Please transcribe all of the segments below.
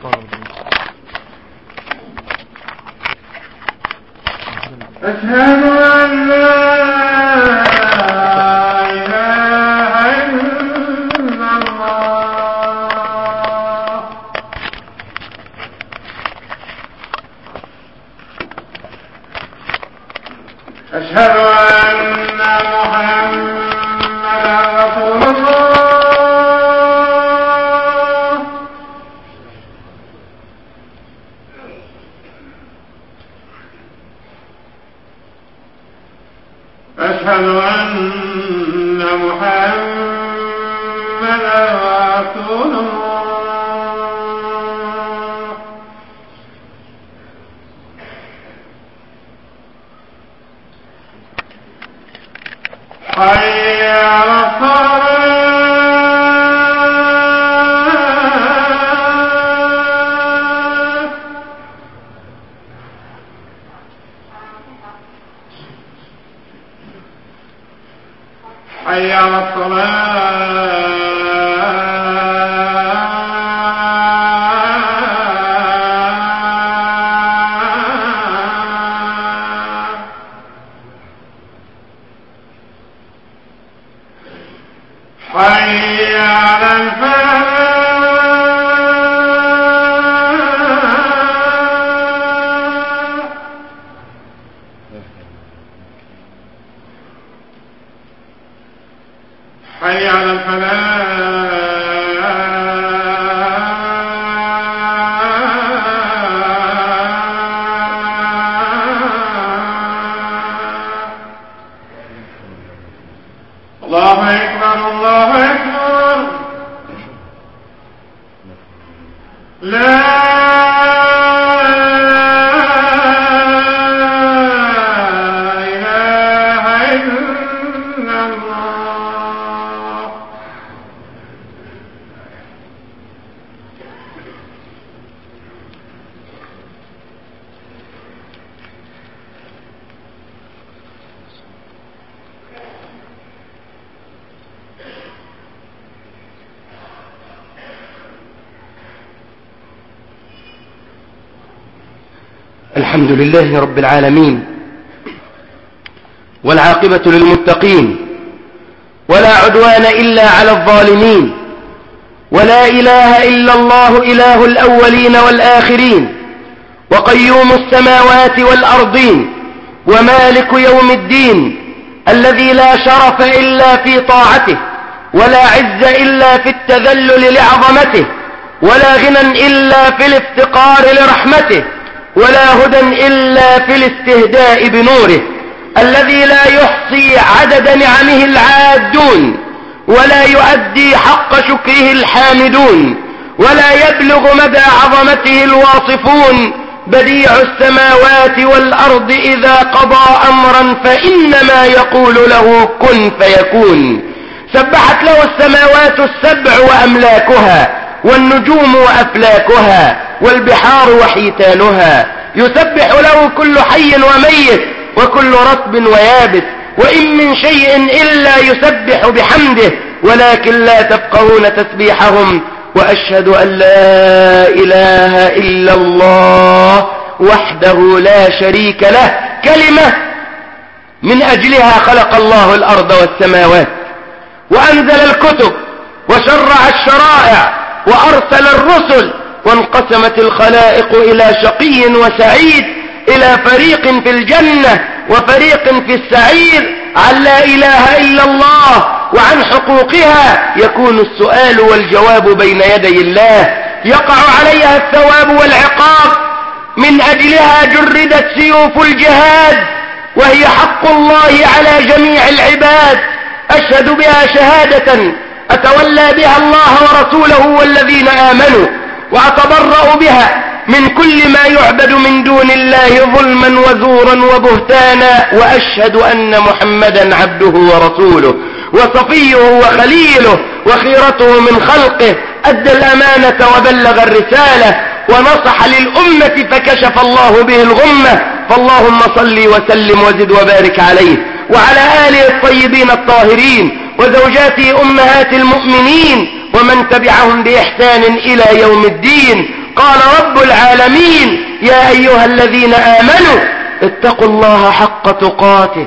أشهد أن لا إله إلا الله أشهد أن محمدا رسول الله أشهد أن محمدا رسول الله حي على الصلاة حي على الصلاة حي على الفلاح حي على الفلاح الله أكبر الله أكبر لا إله إلا الله الحمد لله رب العالمين والعاقبة للمتقين ولا عدوان إلا على الظالمين ولا إله إلا الله إله الأولين والآخرين وقيوم السماوات والأرضين ومالك يوم الدين الذي لا شرف إلا في طاعته ولا عز إلا في التذلل لعظمته ولا غنى إلا في الافتقار لرحمته ولا هدى إلا في الاستهداء بنوره الذي لا يحصي عدد نعمه العادون ولا يؤدي حق شكره الحامدون ولا يبلغ مدى عظمته الواصفون بديع السماوات والأرض إذا قضى أمرا فإنما يقول له كن فيكون سبحت له السماوات السبع وأملاكها والنجوم وأفلاكها والبحار وحيتانها يسبح له كل حي وميت وكل رطب ويابس وإن من شيء إلا يسبح بحمده ولكن لا تفقهون تسبيحهم وأشهد أن لا إله إلا الله وحده لا شريك له كلمة من أجلها خلق الله الأرض والسماوات وأنزل الكتب وشرع الشرائع وأرسل الرسل وانقسمت الخلائق إلى شقي وسعيد إلى فريق في الجنة وفريق في السعير عن لا إله إلا الله وعن حقوقها يكون السؤال والجواب بين يدي الله يقع عليها الثواب والعقاب من أجلها جردت سيوف الجهاد وهي حق الله على جميع العباد أشهد بها شهادة أتولى بها الله ورسوله والذين آمنوا وأتبرأ بها من كل ما يعبد من دون الله ظلما وزورا وبهتانا وأشهد أن محمدا عبده ورسوله وصفيه وخليله وخيرته من خلقه أدى الأمانة وبلغ الرسالة ونصح للأمة فكشف الله به الغمة فاللهم صل وسلم وزد وبارك عليه وعلى آله الطيبين الطاهرين وزوجاته أمهات المؤمنين ومن تبعهم بإحسان إلى يوم الدين قال رب العالمين يا أيها الذين آمنوا اتقوا الله حق تقاته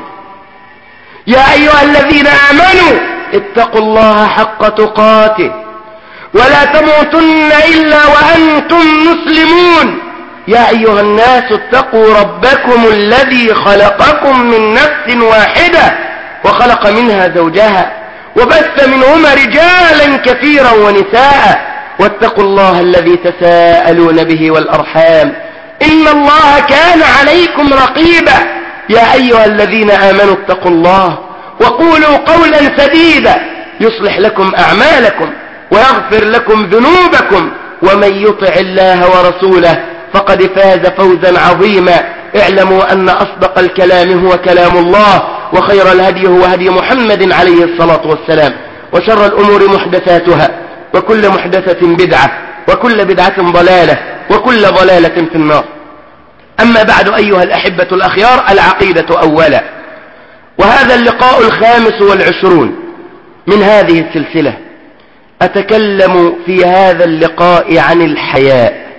يا أيها الذين آمنوا اتقوا الله حق تقاته ولا تموتن إلا وأنتم مسلمون يا أيها الناس اتقوا ربكم الذي خلقكم من نفس واحدة وخلق منها زوجها وبث منهما رجالا كثيرا ونساء واتقوا الله الذي تساءلون به والأرحام إن الله كان عليكم رقيبا يا أيها الذين آمنوا اتقوا الله وقولوا قولا سديدا يصلح لكم أعمالكم ويغفر لكم ذنوبكم ومن يطع الله ورسوله فقد فاز فوزا عظيما اعلموا أن أصدق الكلام هو كلام الله وخير الهدي هو هدي محمد عليه الصلاة والسلام وشر الأمور محدثاتها وكل محدثة بدعة وكل بدعة ضلالة وكل ضلالة في النار أما بعد أيها الأحبة الأخيار العقيدة أولا وهذا اللقاء الخامس والعشرون من هذه السلسلة أتكلم في هذا اللقاء عن الحياء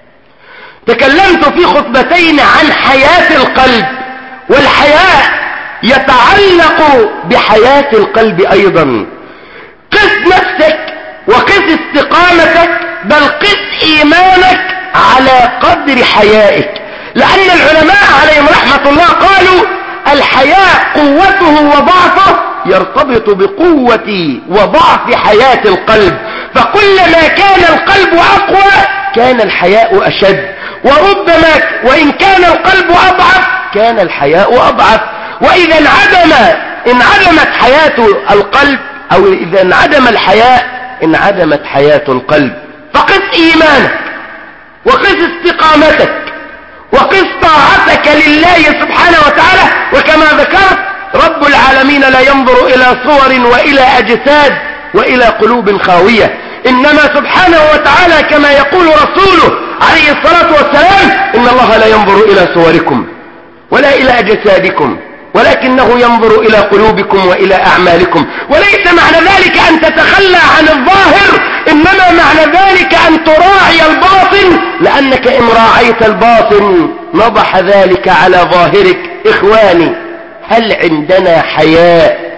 تكلمت في خطبتين عن حياة القلب والحياء يتعلق بحياة القلب أيضا قس نفسك وقس استقامتك بل قس إيمانك على قدر حيائك لأن العلماء عليهم رحمة الله قالوا الحياء قوته وضعفه يرتبط بقوة وضعف حياة القلب فكلما كان القلب أقوى كان الحياء أشد وربما وإن كان القلب أضعف كان الحياء أضعف وإذا انعدم انعدمت حياة القلب أو إذا انعدم الحياء انعدمت حياة القلب فقس إيمانك وقس استقامتك وقس طاعتك لله سبحانه وتعالى وكما ذكرت رب العالمين لا ينظر إلى صور وإلى أجساد وإلى قلوب خاوية إنما سبحانه وتعالى كما يقول رسوله عليه الصلاة والسلام إن الله لا ينظر إلى صوركم ولا إلى أجسادكم ولكنه ينظر إلى قلوبكم وإلى أعمالكم وليس معنى ذلك أن تتخلى عن الظاهر إنما معنى ذلك أن تراعي الباطن لأنك إن راعيت الباطن نضح ذلك على ظاهرك إخواني هل عندنا حياء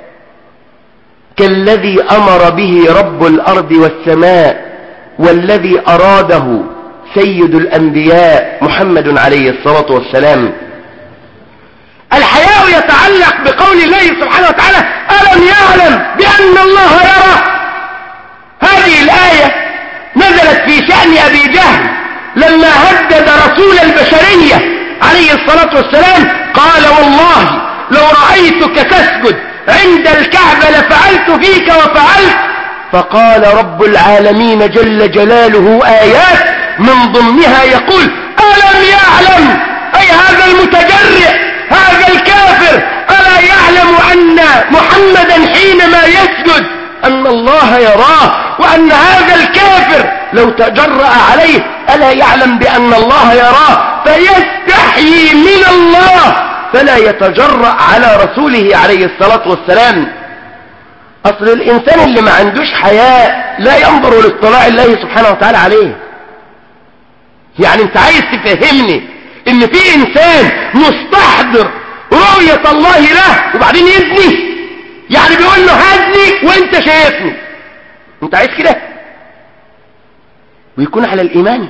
كالذي أمر به رب الأرض والسماء والذي أراده سيد الأنبياء محمد عليه الصلاة والسلام الحياء يتعلق بقول الله سبحانه وتعالى ألم يعلم بأن الله يرى هذه الآية نزلت في شأن أبي جهل لما هدد رسول البشرية عليه الصلاة والسلام قال والله لو رأيتك تسجد عند الكعبة لفعلت فيك وفعلت فقال رب العالمين جل جلاله آيات من ضمنها يقول ألم يعلم أي هذا المتجرئ هذا الكافر ألا يعلم أن محمدا حينما يسجد أن الله يراه وأن هذا الكافر لو تجرأ عليه ألا يعلم بأن الله يراه فيستحيي من الله فلا يتجرأ على رسوله عليه الصلاة والسلام أصل الإنسان اللي ما عندوش حياء لا ينظر لاطلاع الله سبحانه وتعالى عليه يعني انت عايز تفهمني ان في انسان مستحضر رؤية الله له وبعدين يزني يعني بيقول له هزني وانت شايفني انت عايز كده ويكون على الايمان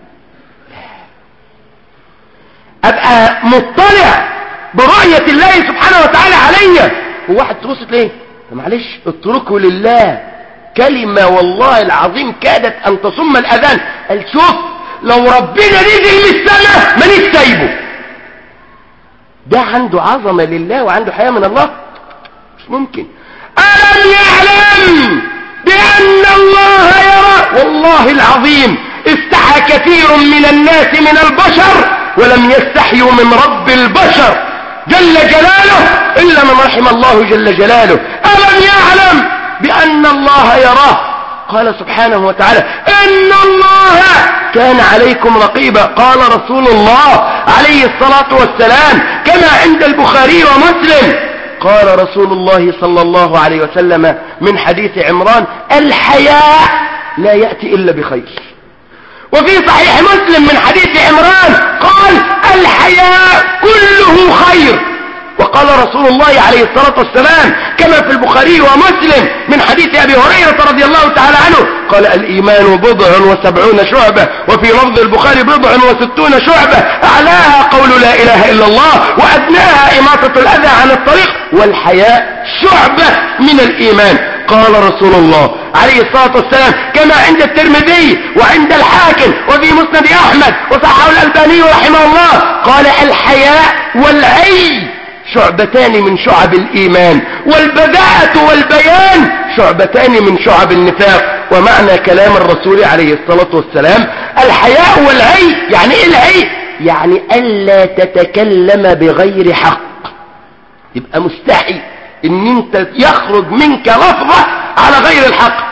ابقى مطلع برؤية الله سبحانه وتعالى عليا وواحد تبص ليه معلش اتركه لله كلمة والله العظيم كادت ان تصم الاذان قال شوف لو ربنا نزل من السماء مانيش سايبه ده عنده عظمة لله وعنده حياة من الله مش ممكن ألم يعلم بأن الله يرى والله العظيم استحى كثير من الناس من البشر ولم يستحيوا من رب البشر جل جلاله إلا من رحم الله جل جلاله ألم يعلم بأن الله يراه قال سبحانه وتعالى إن الله كان عليكم رقيبا قال رسول الله عليه الصلاة والسلام كما عند البخاري ومسلم قال رسول الله صلى الله عليه وسلم من حديث عمران الحياء لا يأتي إلا بخير وفي صحيح مسلم من حديث عمران قال الحياء كله خير وقال رسول الله عليه الصلاة والسلام كما في البخاري ومسلم من حديث أبي هريرة رضي الله تعالى عنه قال الإيمان بضع وسبعون شعبة وفي لفظ البخاري بضع وستون شعبة أعلاها قول لا إله إلا الله وأدناها إماطة الأذى عن الطريق والحياء شعبة من الإيمان قال رسول الله عليه الصلاة والسلام كما عند الترمذي وعند الحاكم وفي مسند أحمد وصححه الألباني رحمه الله قال الحياء والعي شعبتان من شعب الإيمان والبذاءة والبيان شعبتان من شعب النفاق ومعنى كلام الرسول عليه الصلاة والسلام الحياء والعي يعني ايه العي يعني ألا تتكلم بغير حق يبقى مستحي ان انت يخرج منك لفظة على غير الحق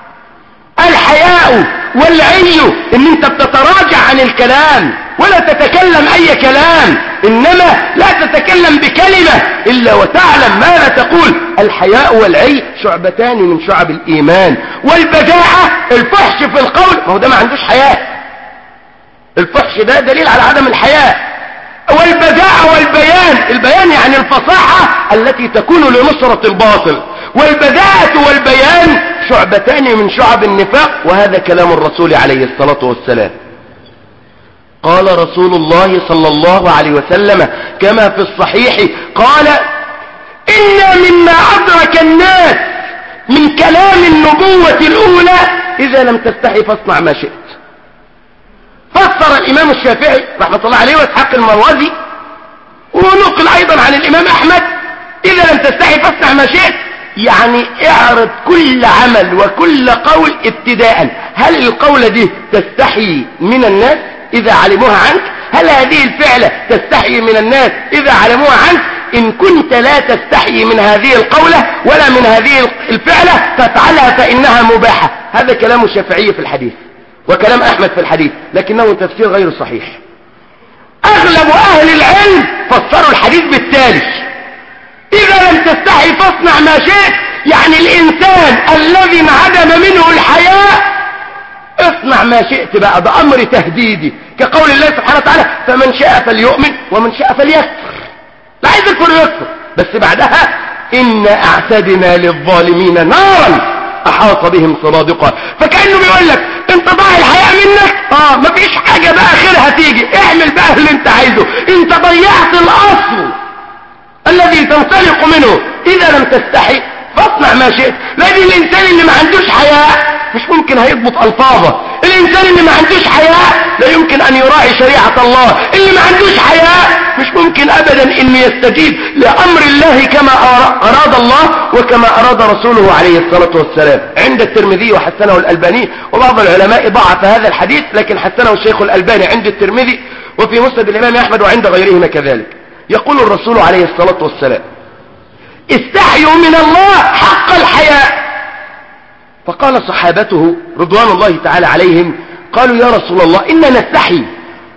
الحياء والعي ان انت بتتراجع عن الكلام ولا تتكلم اي كلام انما لا تتكلم بكلمة الا وتعلم ماذا تقول الحياء والعي شعبتان من شعب الايمان والبجاعة الفحش في القول ما هو ده ما عندوش حياء الفحش ده دليل على عدم الحياء والبجاعة والبيان البيان يعني الفصاحة التي تكون لنصرة الباطل والبذاءة والبيان شعبتان من شعب النفاق وهذا كلام الرسول عليه الصلاة والسلام قال رسول الله صلى الله عليه وسلم كما في الصحيح قال إن مما أدرك الناس من كلام النبوة الأولى إذا لم تستحي فاصنع ما شئت فسر الإمام الشافعي رحمة الله عليه واسحاق المروزي ونقل أيضا عن الإمام أحمد إذا لم تستحي فاصنع ما شئت يعني اعرض كل عمل وكل قول ابتداء هل القولة دي تستحي من الناس إذا علموها عنك هل هذه الفعلة تستحي من الناس إذا علموها عنك إن كنت لا تستحي من هذه القولة ولا من هذه الفعلة فافعلها فإنها مباحة هذا كلام الشافعي في الحديث وكلام أحمد في الحديث لكنه تفسير غير صحيح أغلب أهل العلم فسروا الحديث بالتالي إذا لم تستحي فاصنع ما شئت يعني الإنسان الذي انعدم منه الحياء اصنع ما شئت بقى ده أمر تهديدي كقول الله سبحانه وتعالى فمن شاء فليؤمن ومن شاء فليكفر لا عايز الكل يكفر بس بعدها إن أعتدنا للظالمين نارا أحاط بهم صرادقها فكأنه بيقول لك انت ضاع الحياة منك اه مفيش حاجة بقى خيرها تيجي اعمل بقى اللي انت عايزه انت ضيعت الأصل الذي تنطلق منه إذا لم تستحي فاصنع ما شئت لأن الإنسان اللي ما عندوش حياء مش ممكن هيضبط ألفاظه الإنسان اللي ما عندوش حياء لا يمكن أن يراعي شريعة الله اللي ما عندوش حياء مش ممكن أبدا أن يستجيب لأمر الله كما أراد الله وكما أراد رسوله عليه الصلاة والسلام عند الترمذي وحسنه الألباني وبعض العلماء ضعف هذا الحديث لكن حسنه الشيخ الألباني عند الترمذي وفي مسند الإمام أحمد وعند غيرهما كذلك يقول الرسول عليه الصلاة والسلام استحيوا من الله حق الحياء فقال صحابته رضوان الله تعالى عليهم قالوا يا رسول الله إنا نستحي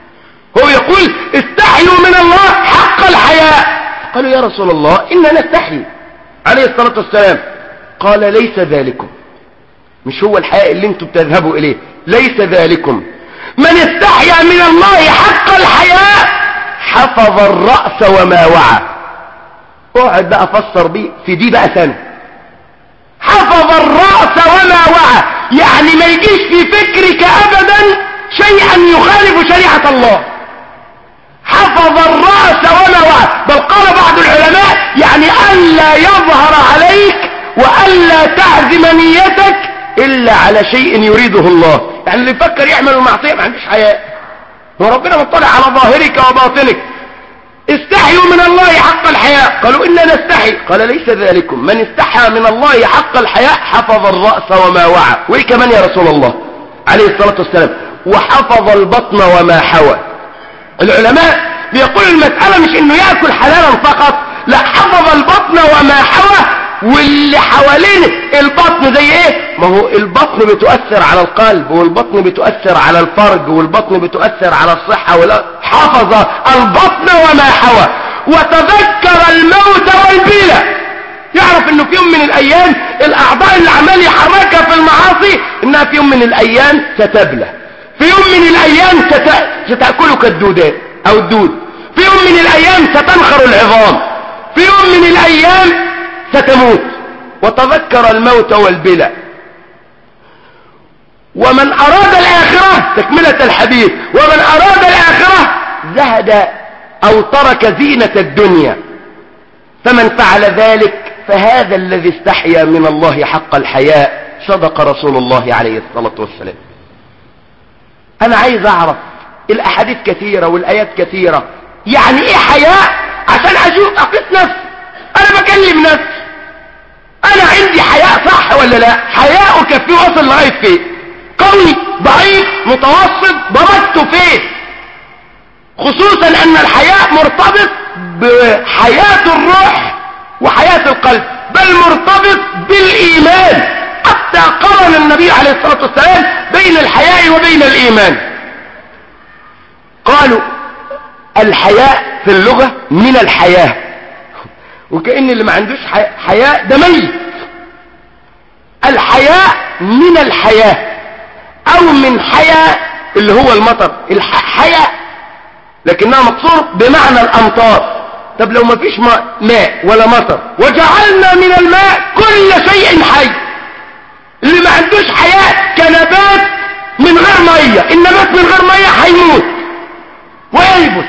هو يقول استحيوا من الله حق الحياء قالوا يا رسول الله إنا نستحي عليه الصلاة والسلام قال ليس ذلكم مش هو الحياء اللي انتم بتذهبوا إليه ليس ذلكم من استحيا من الله حق الحياء حفظ الرأس وما وعى اقعد بقى فسر بيه في دي بقى سنة حفظ الرأس وما وعى يعني ما يجيش في فكرك ابدا شيئا يخالف شريعة الله حفظ الرأس وما وعى بل قال بعض العلماء يعني ألا يظهر عليك وألا تعزم نيتك إلا على شيء يريده الله يعني اللي يفكر يعمل المعصية ما عندوش حياء وربنا مطلع على ظاهرك وباطنك استحيوا من الله حق الحياء قالوا إنا نستحي قال ليس ذلكم من استحى من الله حق الحياء حفظ الرأس وما وعى وإيه كمان يا رسول الله عليه الصلاة والسلام وحفظ البطن وما حوى العلماء بيقولوا المسألة مش انه يأكل حلالا فقط لا حفظ البطن وما حوى واللي حوالين البطن زي ايه ما هو البطن بتؤثر على القلب والبطن بتؤثر على الفرج والبطن بتؤثر على الصحة ولا حفظ البطن وما حوى وتذكر الموت والبيلة يعرف انه في يوم من الايام الاعضاء اللي عمال يحركها في المعاصي انها في يوم من الايام ستبلى في يوم من الايام ست... ستأكلك الدودات او الدود في يوم من الايام ستنخر العظام في يوم من الايام ستموت وتذكر الموت والبلى ومن اراد الاخرة تكملة الحديث ومن اراد الاخرة زهد او ترك زينة الدنيا فمن فعل ذلك فهذا الذي استحيا من الله حق الحياء صدق رسول الله عليه الصلاة والسلام انا عايز اعرف الاحاديث كثيرة والايات كثيرة يعني ايه حياء عشان اشوف اقيس نفسي انا بكلم نفسي انا عندي حياء صح ولا لا حياءك في وصل لغاية فين قوي ضعيف متوسط ضبطته فين خصوصا ان الحياء مرتبط بحياة الروح وحياة القلب بل مرتبط بالايمان حتى قرن النبي عليه الصلاة والسلام بين الحياء وبين الايمان قالوا الحياء في اللغة من الحياة وكأن اللي ما عندوش حياء ده ميت الحياء من الحياة او من حياء اللي هو المطر الحياء لكنها مقصور بمعنى الامطار طب لو ما فيش ماء ولا مطر وجعلنا من الماء كل شيء حي اللي ما عندوش حياة كنبات من غير مية النبات من غير مية هيموت ويلبس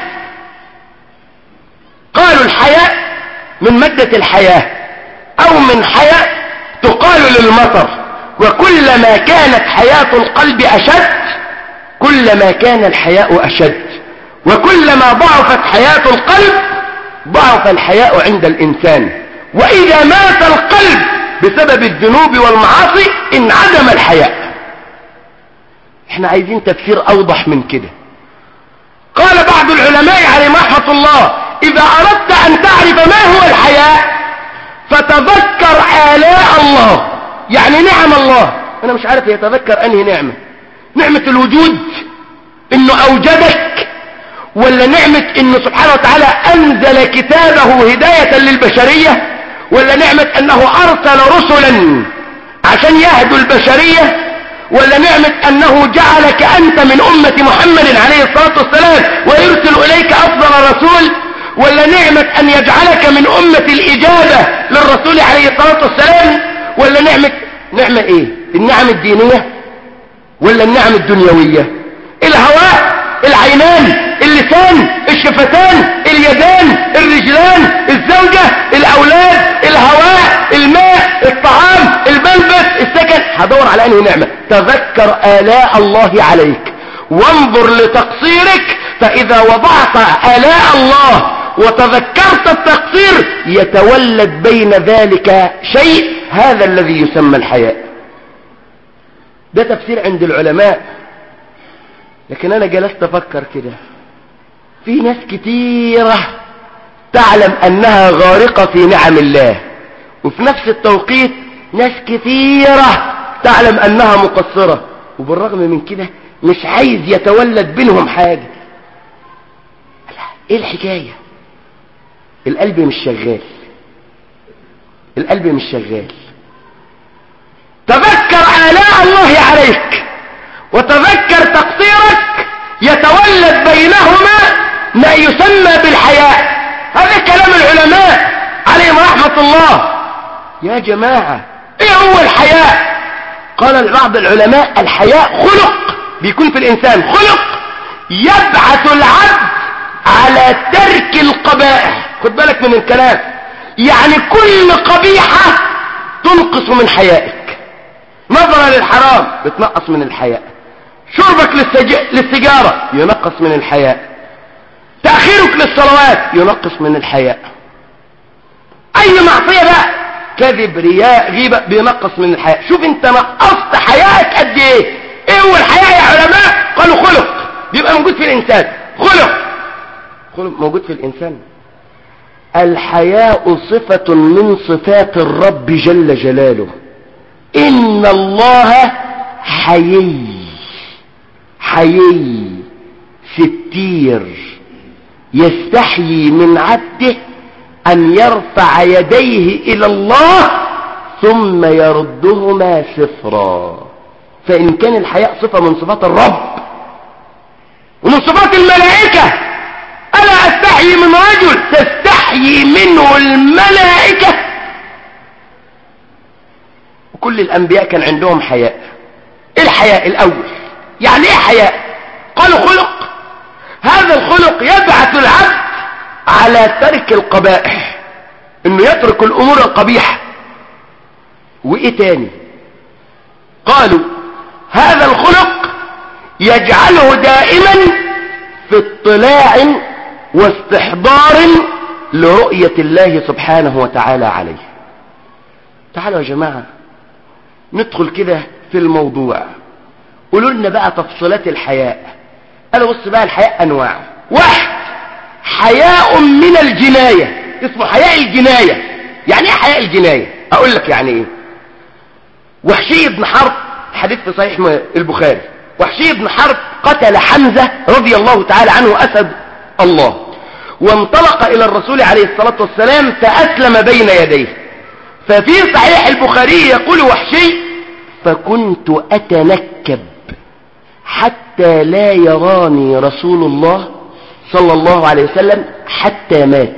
قالوا الحياة من مادة الحياة او من حياة تقال للمطر وكلما كانت حياة القلب اشد كلما كان الحياء اشد وكلما ضعفت حياة القلب ضعف الحياء عند الانسان واذا مات القلب بسبب الذنوب والمعاصي انعدم الحياء احنا عايزين تفسير اوضح من كده قال بعض العلماء عليهم رحمة الله اذا اردت ان تعرف ما هو الحياء فتذكر آلاء الله يعني نعم الله انا مش عارف يتذكر انهي نعمة نعمة الوجود انه اوجدك ولا نعمة انه سبحانه وتعالى انزل كتابه هداية للبشرية ولا نعمة انه ارسل رسلا عشان يهدوا البشرية ولا نعمة انه جعلك انت من امة محمد عليه الصلاة والسلام ويرسل اليك افضل رسول ولا نعمة ان يجعلك من امة الاجابة للرسول عليه الصلاة والسلام ولا نعمة نعمة ايه النعم الدينية ولا النعم الدنيوية الهواء العينان اللسان الشفتان اليدان الرجلان الزوجة الاولاد الهواء الماء الطعام الملبس السكن هدور على انهي نعمة تذكر آلاء الله عليك وانظر لتقصيرك فاذا وضعت آلاء الله وتذكرت التقصير يتولد بين ذلك شيء هذا الذي يسمى الحياء ده تفسير عند العلماء لكن انا جلست افكر كده في ناس كتيرة تعلم انها غارقة في نعم الله وفي نفس التوقيت ناس كتيرة تعلم انها مقصرة وبالرغم من كده مش عايز يتولد بينهم حاجة ايه الحكاية القلب مش شغال القلب مش شغال تذكر آلاء الله عليك وتذكر تقصيرك يتولد بينهما ما يسمى بالحياء هذا كلام العلماء عليهم رحمة الله يا جماعة ايه هو الحياء قال بعض العلماء الحياء خلق بيكون في الانسان خلق يبعث العبد على ترك القبائح خد بالك من الكلام يعني كل قبيحة تنقص من حيائك نظرا للحرام بتنقص من الحياء شربك للسج... للسجارة ينقص من الحياء تأخيرك للصلوات ينقص من الحياء أي معصية بقى كذب رياء غيبة بينقص من الحياء شوف انت نقصت حيائك قد ايه ايه هو الحياء يا علماء قالوا خلق بيبقى موجود في الانسان خلق خلق موجود في الانسان الحياء صفة من صفات الرب جل جلاله إن الله حيي حيي ستير يستحيي من عبده أن يرفع يديه إلى الله ثم يردهما صفرا فإن كان الحياء صفة من صفات الرب الملائكة ألا أستحيي من رجل تستحيي منه الملائكة وكل الأنبياء كان عندهم حياء إيه الحياء الأول يعني إيه حياء قالوا خلق هذا الخلق يبعث العبد على ترك القبائح انه يترك الامور القبيحة وايه تاني قالوا هذا الخلق يجعله دائما في اطلاع واستحضار لرؤية الله سبحانه وتعالى عليه تعالوا يا جماعة ندخل كده في الموضوع قولوا لنا بقى تفصيلات الحياء انا بص بقى الحياء انواع واحد حياء من الجناية اسمه حياء الجناية يعني ايه حياء الجناية اقول لك يعني ايه وحشي بن حرب حديث في صحيح البخاري وحشي بن حرب قتل حمزة رضي الله تعالى عنه أسد الله وانطلق إلى الرسول عليه الصلاة والسلام فأسلم بين يديه ففي صحيح البخاري يقول وحشي فكنت أتنكب حتى لا يراني رسول الله صلى الله عليه وسلم حتى مات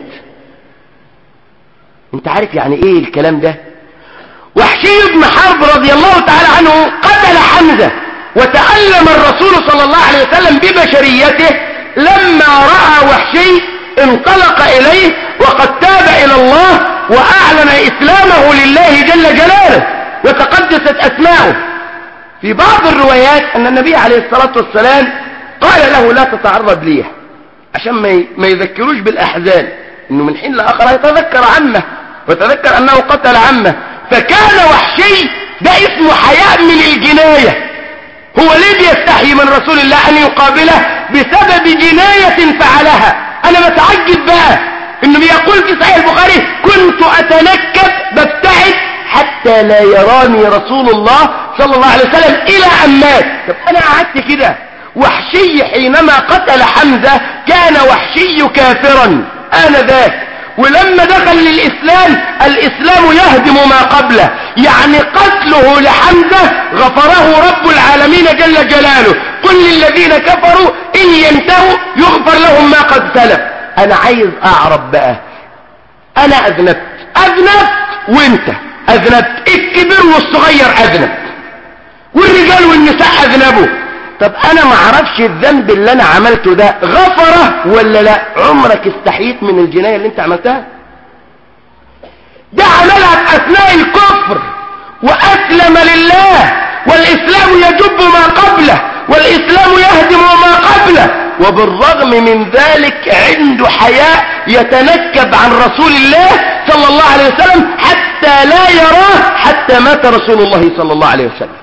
انت عارف يعني ايه الكلام ده وحشي بن حرب رضي الله تعالى عنه قتل حمزة وتألم الرسول صلى الله عليه وسلم ببشريته لما رأى وحشي انطلق إليه وقد تاب إلى الله وأعلن إسلامه لله جل جلاله وتقدست أسماؤه في بعض الروايات أن النبي عليه الصلاة والسلام قال له لا تتعرض ليه عشان ما يذكروش بالأحزان إنه من حين لآخر يتذكر عمه وتذكر أنه قتل عمه فكان وحشي ده اسمه حياء من الجناية هو ليه بيستحي من رسول الله أن يقابله بسبب جناية فعلها أنا بتعجب بقى إنه بيقول في صحيح البخاري كنت أتنكب ببتعد حتى لا يراني رسول الله صلى الله عليه وسلم إلى أن مات طب أنا قعدت كده وحشي حينما قتل حمزة كان وحشي كافرا آنذاك ولما دخل للإسلام الإسلام يهدم ما قبله يعني قتله لحمزة غفره رب العالمين جل جلاله قل للذين كفروا إن ينتهوا يغفر لهم ما قد سلف أنا عايز أعرف بقى أنا أذنبت أذنبت وانت أذنبت الكبير والصغير أذنب والرجال والنساء أذنبوا طب أنا ما اعرفش الذنب اللي أنا عملته ده غفره ولا لا عمرك استحيت من الجناية اللي انت عملتها ده عملها في أثناء الكفر وأسلم لله والإسلام يجب ما قبله والإسلام يهدم ما قبله وبالرغم من ذلك عنده حياء يتنكب عن رسول الله صلى الله عليه وسلم حتى لا يراه حتى مات رسول الله صلى الله عليه وسلم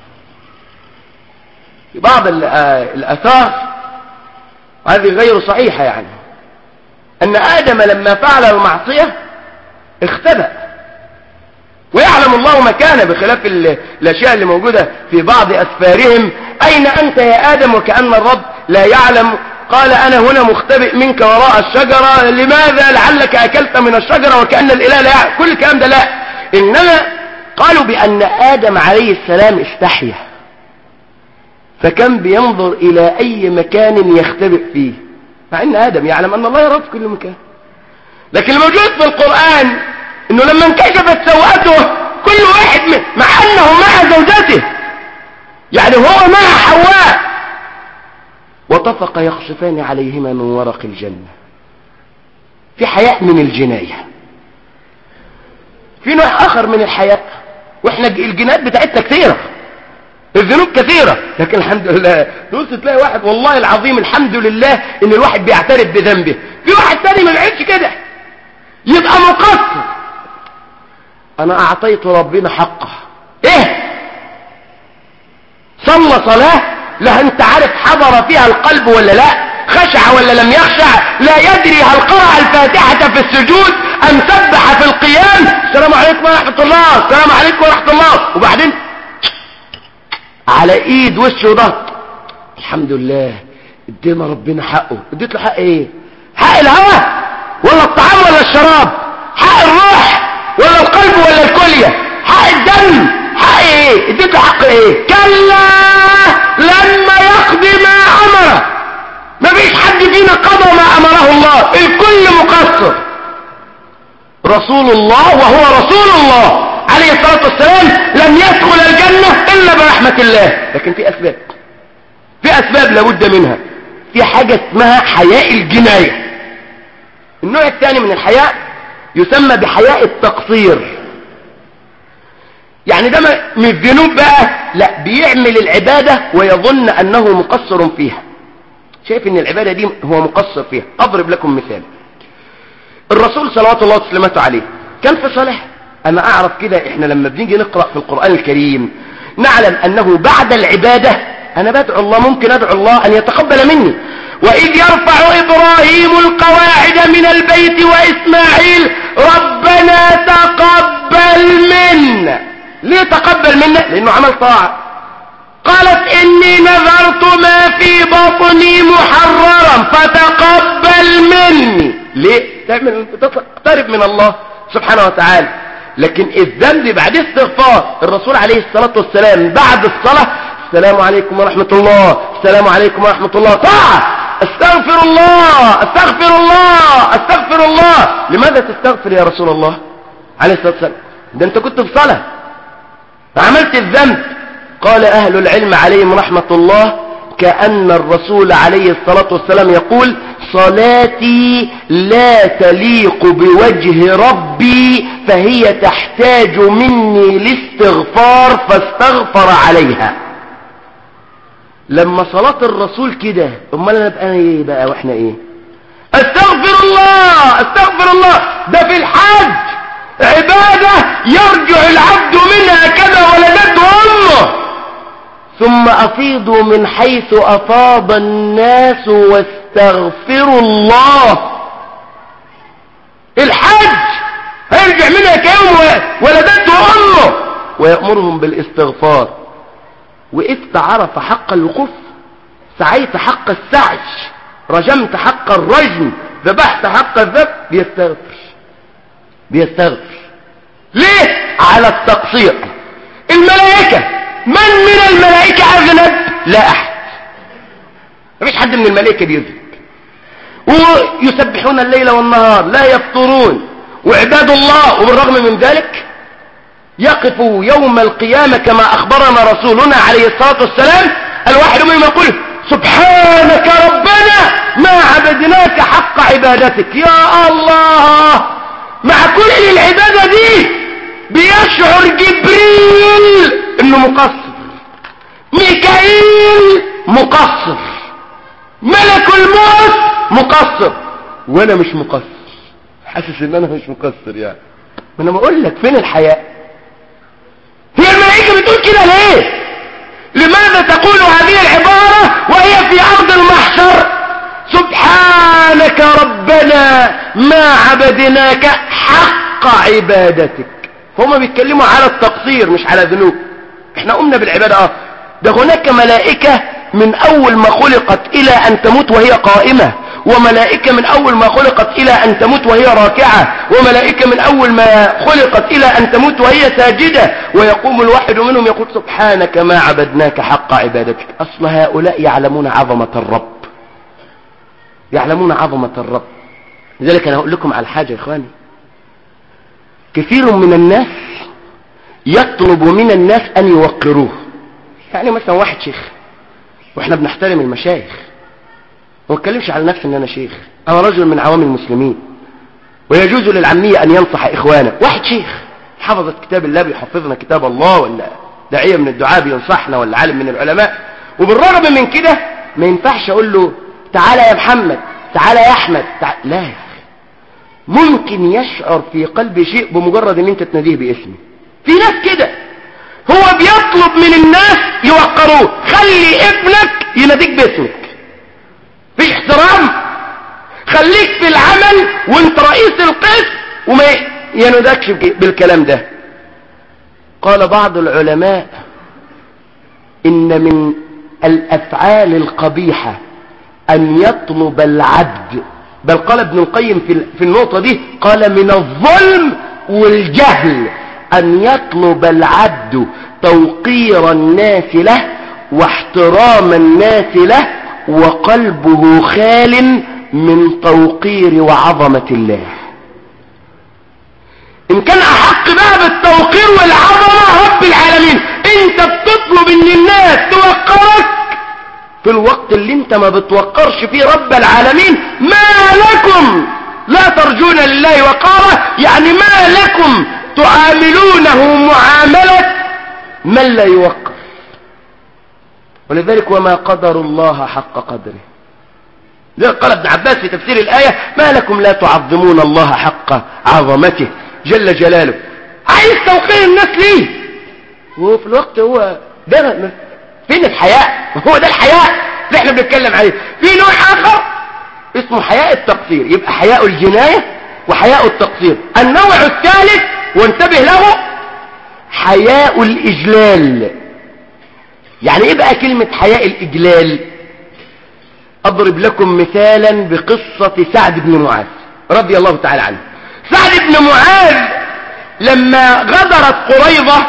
في بعض الأثار هذه غير صحيحة يعني أن آدم لما فعل المعصية اختبأ ويعلم الله مكانه بخلاف الأشياء اللي موجودة في بعض أسفارهم أين أنت يا آدم وكأن الرب لا يعلم قال أنا هنا مختبئ منك وراء الشجرة لماذا لعلك أكلت من الشجرة وكأن الإله لا يعلم كل الكلام ده لا إنما قالوا بأن آدم عليه السلام استحيا فكان بينظر إلى أي مكان يختبئ فيه مع أن آدم يعلم أن الله يرى في كل مكان لكن الموجود في القرآن أنه لما انكشفت سوءته كل واحد من مع أنه مع زوجته يعني هو مع حواء وطفق يخصفان عليهما من ورق الجنة في حياء من الجناية في نوع آخر من الحياء واحنا الجنايات بتاعتنا كثيرة الذنوب كثيرة لكن الحمد لله تقول تلاقي واحد والله العظيم الحمد لله ان الواحد بيعترف بذنبه في واحد تاني ما بيعملش كده يبقى مقصر انا اعطيت ربنا حقه ايه صلى صلاة لا انت عارف حضر فيها القلب ولا لا خشع ولا لم يخشع لا يدري هل قرأ الفاتحة في السجود ام سبح في القيام السلام عليكم ورحمة الله السلام عليكم ورحمة الله وبعدين على ايد وش وضهر الحمد لله ادينا ربنا حقه اديت له حق ايه حق الهوى ولا الطعام ولا الشراب حق الروح ولا القلب ولا الكلية حق الدم حق ايه اديت له حق ايه كلا لما يقضي ما امره مفيش مقصر رسول الله وهو رسول الله عليه الصلاة والسلام لم يدخل الجنة إلا برحمة الله لكن في أسباب في أسباب لابد منها في حاجة اسمها حياء الجناية النوع الثاني من الحياء يسمى بحياء التقصير يعني ده من الذنوب بقى لا بيعمل العبادة ويظن أنه مقصر فيها شايف ان العبادة دي هو مقصر فيها اضرب لكم مثال الرسول صلوات الله وسلامته عليه كان في صلاة انا اعرف كده احنا لما بنيجي نقرأ في القرآن الكريم نعلم انه بعد العبادة انا بدعو الله ممكن ادعو الله ان يتقبل مني واذ يرفع ابراهيم القواعد من البيت واسماعيل ربنا تقبل منا ليه تقبل منا لانه عمل طاعة قالت إني نذرت ما في بطني محررا فتقبل مني ليه تعمل تقترب من الله سبحانه وتعالى لكن الذنب بعد استغفار الرسول عليه الصلاة والسلام بعد الصلاة السلام عليكم ورحمة الله السلام عليكم ورحمة الله طاعة استغفر الله استغفر الله استغفر الله لماذا تستغفر يا رسول الله عليه الصلاة والسلام ده انت كنت في صلاة عملت الذنب قال أهل العلم عليهم رحمة الله كأن الرسول عليه الصلاة والسلام يقول صلاتي لا تليق بوجه ربي فهي تحتاج مني لاستغفار فاستغفر عليها لما صلاة الرسول كده امال انا بقى ايه بقى واحنا ايه استغفر الله استغفر الله ده في الحج عبادة يرجع العبد منها كذا ولدته امه ثم أفيضوا من حيث أفاض الناس واستغفروا الله الحج هيرجع منها كيوم ولدته أمه ويأمرهم بالاستغفار وإذ عرف حق الوقوف سعيت حق السعي رجمت حق الرجم ذبحت حق الذبح بيستغفر بيستغفر ليه على التقصير الملائكة من من الملائكة أذنب لا أحد مفيش حد من الملائكة بيذنب ويسبحون الليل والنهار لا يفطرون وعباد الله وبالرغم من ذلك يقفوا يوم القيامة كما أخبرنا رسولنا عليه الصلاة والسلام الواحد منهم يقول سبحانك ربنا ما عبدناك حق عبادتك يا الله مع كل العبادة دي بيشعر جبريل انه مقصر ميكائيل مقصر ملك الموت مقصر وانا مش مقصر حاسس ان انا مش مقصر يعني ما انا بقول لك فين الحياء هي الملائكة بتقول كده ليه لماذا تقول هذه العبارة وهي في ارض المحشر سبحانك ربنا ما عبدناك حق عبادتك هما بيتكلموا على التقصير مش على ذنوب احنا قمنا بالعبادة اه ده هناك ملائكة من اول ما خلقت الى ان تموت وهي قائمة وملائكة من اول ما خلقت الى ان تموت وهي راكعة وملائكة من اول ما خلقت الى ان تموت وهي ساجدة ويقوم الواحد منهم يقول سبحانك ما عبدناك حق عبادتك اصل هؤلاء يعلمون عظمة الرب يعلمون عظمة الرب لذلك انا هقول لكم على حاجة يا اخواني كثير من الناس يطلب من الناس ان يوقروه يعني مثلا واحد شيخ واحنا بنحترم المشايخ ما اتكلمش على نفسي ان انا شيخ انا رجل من عوام المسلمين ويجوز للعامية ان ينصح اخوانه واحد شيخ حفظت كتاب الله بيحفظنا كتاب الله ولا داعية من الدعاء بينصحنا ولا عالم من العلماء وبالرغم من كده ما ينفعش اقول له تعالى يا محمد تعالى يا احمد تعالى. لا يا اخي ممكن يشعر في قلبه شيء بمجرد ان انت تناديه باسمه في ناس كده هو بيطلب من الناس يوقروه خلي ابنك يناديك باسمك فيش احترام خليك في العمل وانت رئيس القسم وما ينادكش بالكلام ده قال بعض العلماء ان من الافعال القبيحة ان يطلب العبد بل قال ابن القيم في في النقطة دي قال من الظلم والجهل ان يطلب العبد توقير الناس له واحترام الناس له وقلبه خال من توقير وعظمة الله ان كان احق بقى بالتوقير والعظمة رب العالمين انت بتطلب ان الناس توقرك في الوقت اللي انت ما بتوقرش فيه رب العالمين ما لكم لا ترجون لله وقارة يعني ما لكم تعاملونه معاملة من لا يوقر ولذلك وما قدر الله حق قدره ذلك قال ابن عباس في تفسير الآية ما لكم لا تعظمون الله حق عظمته جل جلاله عايز توقير الناس ليه وفي الوقت هو ده فين الحياء هو ده الحياء اللي احنا بنتكلم عليه في نوع اخر اسمه حياء التقصير يبقى حياء الجناية وحياء التقصير النوع الثالث وانتبه له حياء الإجلال يعني ايه بقى كلمة حياء الإجلال أضرب لكم مثالا بقصة سعد بن معاذ رضي الله تعالى عنه سعد بن معاذ لما غدرت قريضة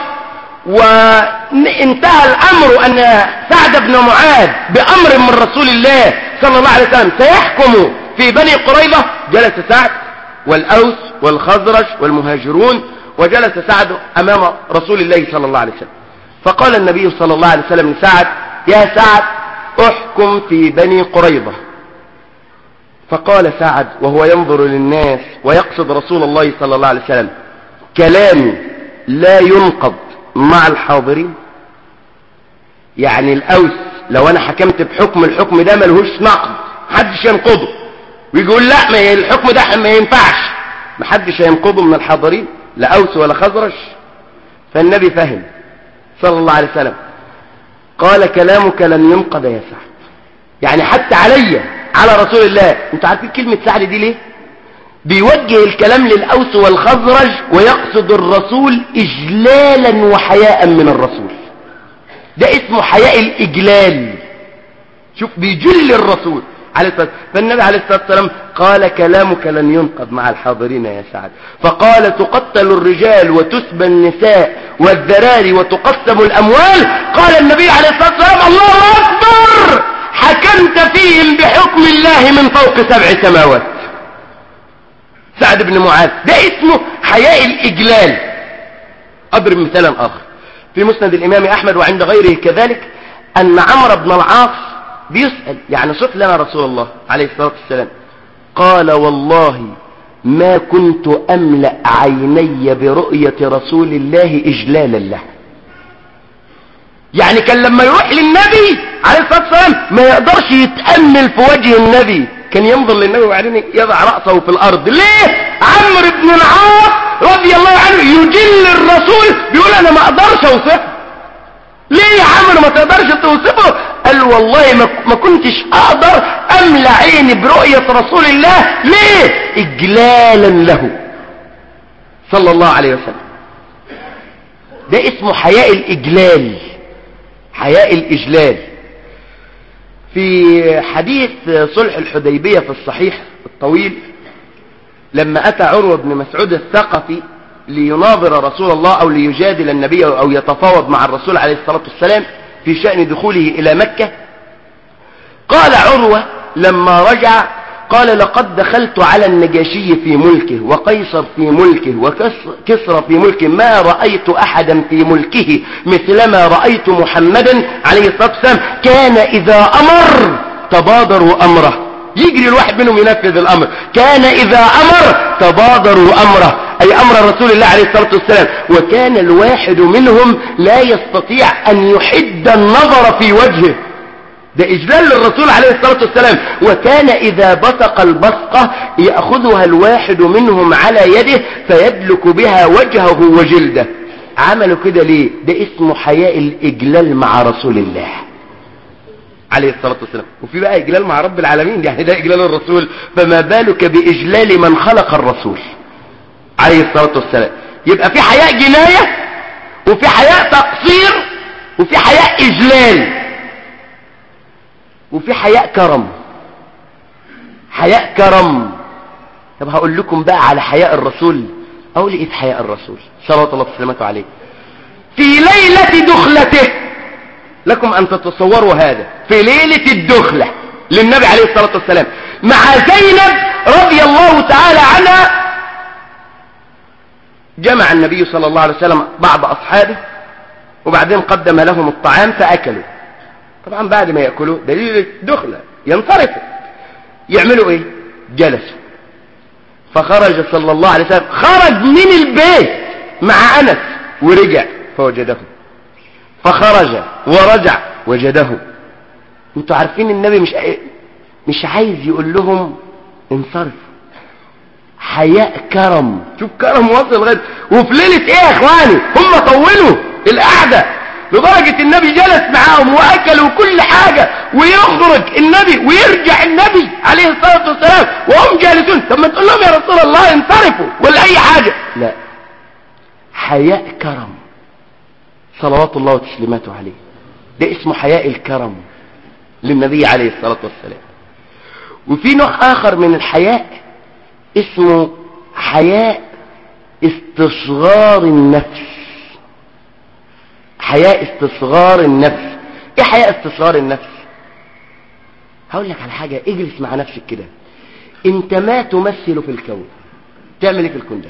وانتهى الأمر أن سعد بن معاذ بأمر من رسول الله صلى الله عليه وسلم سيحكم في بني قريظة جلس سعد والأوس والخزرج والمهاجرون وجلس سعد أمام رسول الله صلى الله عليه وسلم فقال النبي صلى الله عليه وسلم لسعد يا سعد احكم في بني قريظة فقال سعد وهو ينظر للناس ويقصد رسول الله صلى الله عليه وسلم كلامي لا ينقض مع الحاضرين يعني الأوس لو أنا حكمت بحكم الحكم ده ملهوش نقض محدش ينقضه ويقول لا ما الحكم ده ما ينفعش محدش هينقضه من الحاضرين لا أوس ولا خزرج فالنبي فهم صلى الله عليه وسلم قال كلامك لن ينقض يا سعد يعني حتى علي على رسول الله انتوا عارفين كلمة سعد دي ليه بيوجه الكلام للأوس والخزرج ويقصد الرسول إجلالا وحياء من الرسول ده اسمه حياء الإجلال شوف بيجل الرسول عليه الصلاة فالنبي عليه الصلاة والسلام قال كلامك لن ينقض مع الحاضرين يا سعد فقال تقتل الرجال وتسبى النساء والذراري وتقسم الأموال قال النبي عليه الصلاة والسلام الله أكبر حكمت فيهم بحكم الله من فوق سبع سماوات سعد بن معاذ ده اسمه حياء الإجلال أضرب مثالا آخر في مسند الإمام أحمد وعند غيره كذلك أن عمرو بن العاص بيسأل يعني صف لنا رسول الله عليه الصلاة والسلام قال والله ما كنت أملأ عيني برؤية رسول الله إجلالا له يعني كان لما يروح للنبي عليه الصلاة والسلام ما يقدرش يتأمل في وجه النبي كان ينظر للنبي وبعدين يضع رأسه في الأرض ليه عمرو بن العاص رضي الله عنه يجل الرسول بيقول أنا ما أقدرش أوصفه ليه يا عمرو ما تقدرش توصفه قال والله ما, ما كنتش أقدر أملى عيني برؤية رسول الله ليه إجلالا له صلى الله عليه وسلم ده اسمه حياء الإجلال حياء الإجلال في حديث صلح الحديبية في الصحيح الطويل لما أتى عروة بن مسعود الثقفي ليناظر رسول الله أو ليجادل النبي أو يتفاوض مع الرسول عليه الصلاة والسلام في شأن دخوله إلى مكة قال عروة لما رجع قال لقد دخلت على النجاشي في ملكه وقيصر في ملكه وكسرى في ملكه ما رأيت أحدا في ملكه مثلما رأيت محمدا عليه الصلاة والسلام كان إذا أمر تبادروا أمره يجري الواحد منهم ينفذ الأمر كان إذا أمر تبادروا أمره أي أمر رسول الله عليه الصلاة والسلام وكان الواحد منهم لا يستطيع أن يحد النظر في وجهه ده إجلال للرسول عليه الصلاة والسلام وكان إذا بصق البصقة يأخذها الواحد منهم على يده فيدلك بها وجهه وجلده عملوا كده ليه ده اسمه حياء الإجلال مع رسول الله عليه الصلاة والسلام وفي بقى إجلال مع رب العالمين يعني ده إجلال الرسول فما بالك بإجلال من خلق الرسول عليه الصلاة والسلام يبقى في حياء جناية وفي حياء تقصير وفي حياء إجلال وفي حياء كرم حياء كرم طب هقول لكم بقى على حياء الرسول اقول ايه في حياء الرسول صلوات الله وسلامته عليه في ليلة دخلته لكم ان تتصوروا هذا في ليلة الدخلة للنبي عليه الصلاة والسلام مع زينب رضي الله تعالى عنها جمع النبي صلى الله عليه وسلم بعض أصحابه وبعدين قدم لهم الطعام فأكلوا طبعا بعد ما يأكلوا دليل دخلة ينصرفوا يعملوا ايه جلسوا فخرج صلى الله عليه وسلم خرج من البيت مع أنس ورجع فوجده فخرج ورجع وجده انتوا عارفين النبي مش مش عايز يقول لهم انصرفوا حياء كرم شوف كرم وصل لغايه وفي ليله ايه يا اخواني هم طولوا القعده لدرجه النبي جلس معاهم واكلوا كل حاجه ويخرج النبي ويرجع النبي عليه الصلاه والسلام وهم جالسون طب ما تقول لهم يا رسول الله انصرفوا ولا اي حاجه لا حياء كرم صلوات الله وتسليماته عليه ده اسمه حياء الكرم للنبي عليه الصلاه والسلام وفي نوع اخر من الحياء اسمه حياء استصغار النفس حياء استصغار النفس ايه حياء استصغار النفس هقول لك على حاجة اجلس مع نفسك كده انت ما تمثل في الكون تعمل ايه في الكون ده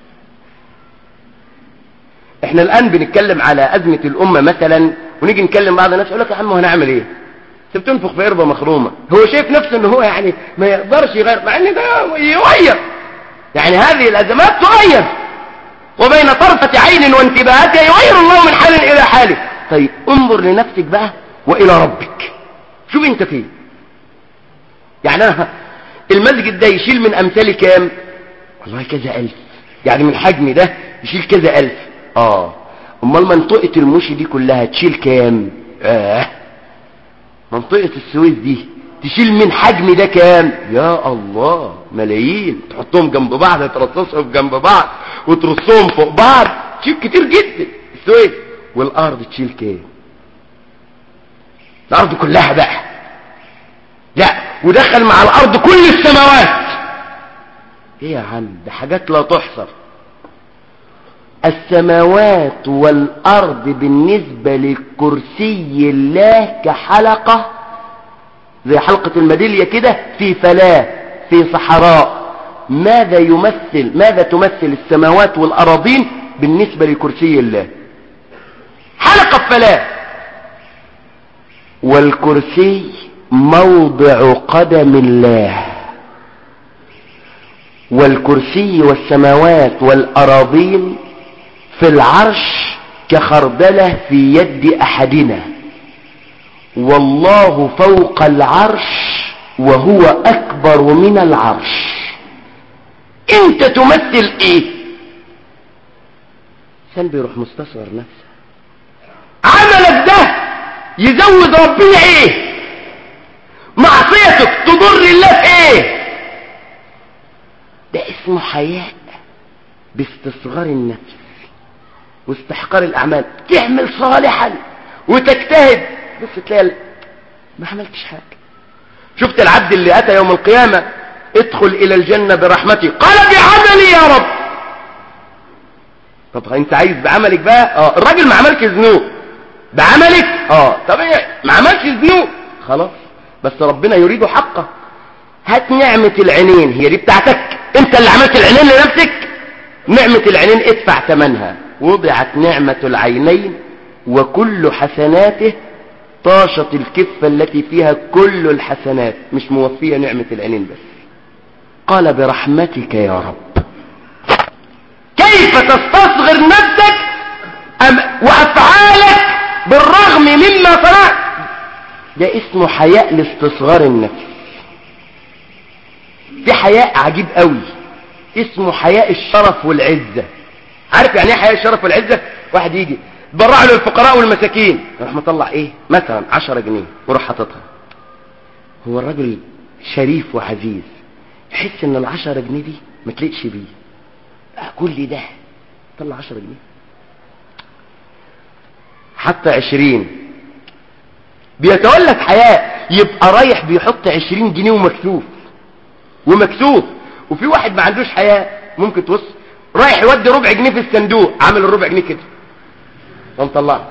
احنا الان بنتكلم على ازمة الامة مثلا ونيجي نكلم بعض الناس يقول لك يا عم هنعمل ايه انت بتنفخ في قربة مخرومة هو شايف نفسه ان هو يعني ما يقدرش يغير مع ان ده يغير يعني هذه الازمات تغير وبين طرفة عين وانتباهاتها يغير الله من حال الى حال طيب انظر لنفسك بقى والى ربك شوف انت فين يعني انا المسجد ده يشيل من امثالي كام والله كذا الف يعني من حجمي ده يشيل كذا الف اه امال منطقة المشي دي كلها تشيل كام اه منطقة السويس دي تشيل من حجم ده كام يا الله ملايين تحطهم جنب بعض ترصصهم جنب بعض وترصهم فوق بعض تشيل كتير جدا السويس والارض تشيل كام الارض كلها بقى لا ودخل مع الارض كل السماوات ايه يا عم ده حاجات لا تحصر السماوات والأرض بالنسبة لكرسي الله كحلقة زي حلقة الميدالية كده في فلاة في صحراء ماذا يمثل ماذا تمثل السماوات والأراضين بالنسبة لكرسي الله حلقة فلاة والكرسي موضع قدم الله والكرسي والسماوات والأراضين في العرش كخردلة في يد أحدنا والله فوق العرش وهو أكبر من العرش انت تمثل ايه سن بيروح مستصغر نفسه عملك ده يزود ربنا ايه معصيتك تضر الله في ايه ده اسمه حياء باستصغار النفس واستحقار الأعمال تعمل صالحا وتجتهد بس تلاقي ما عملتش حاجة شفت العبد اللي أتى يوم القيامة ادخل إلى الجنة برحمتي قال بعملي يا رب طب انت عايز بعملك بقى اه الراجل ما عملش ذنوب بعملك اه طب ايه ما عملش ذنوب خلاص بس ربنا يريد حقه هات نعمة العينين هي دي بتاعتك انت اللي عملت العينين لنفسك نعمة العينين ادفع ثمنها وضعت نعمة العينين وكل حسناته طاشت الكفة التي فيها كل الحسنات مش موفية نعمة العينين بس قال برحمتك يا رب كيف تستصغر نفسك أم وأفعالك بالرغم مما صنعت ده اسمه حياء لاستصغار النفس في حياء عجيب قوي اسمه حياء الشرف والعزة عارف يعني ايه حياء الشرف والعزة واحد يجي برع له الفقراء والمساكين يروح مطلع ايه مثلا 10 جنيه ويروح حاططها هو الراجل شريف وعزيز يحس ان العشرة جنيه دي ما تليقش بيه كل ده طلع 10 جنيه حتى 20 بيتولد حياء يبقى رايح بيحط 20 جنيه ومكسوف ومكسوف وفي واحد ما عندوش حياء ممكن تبص رايح يودي ربع جنيه في الصندوق عامل الربع جنيه كده ومطلعه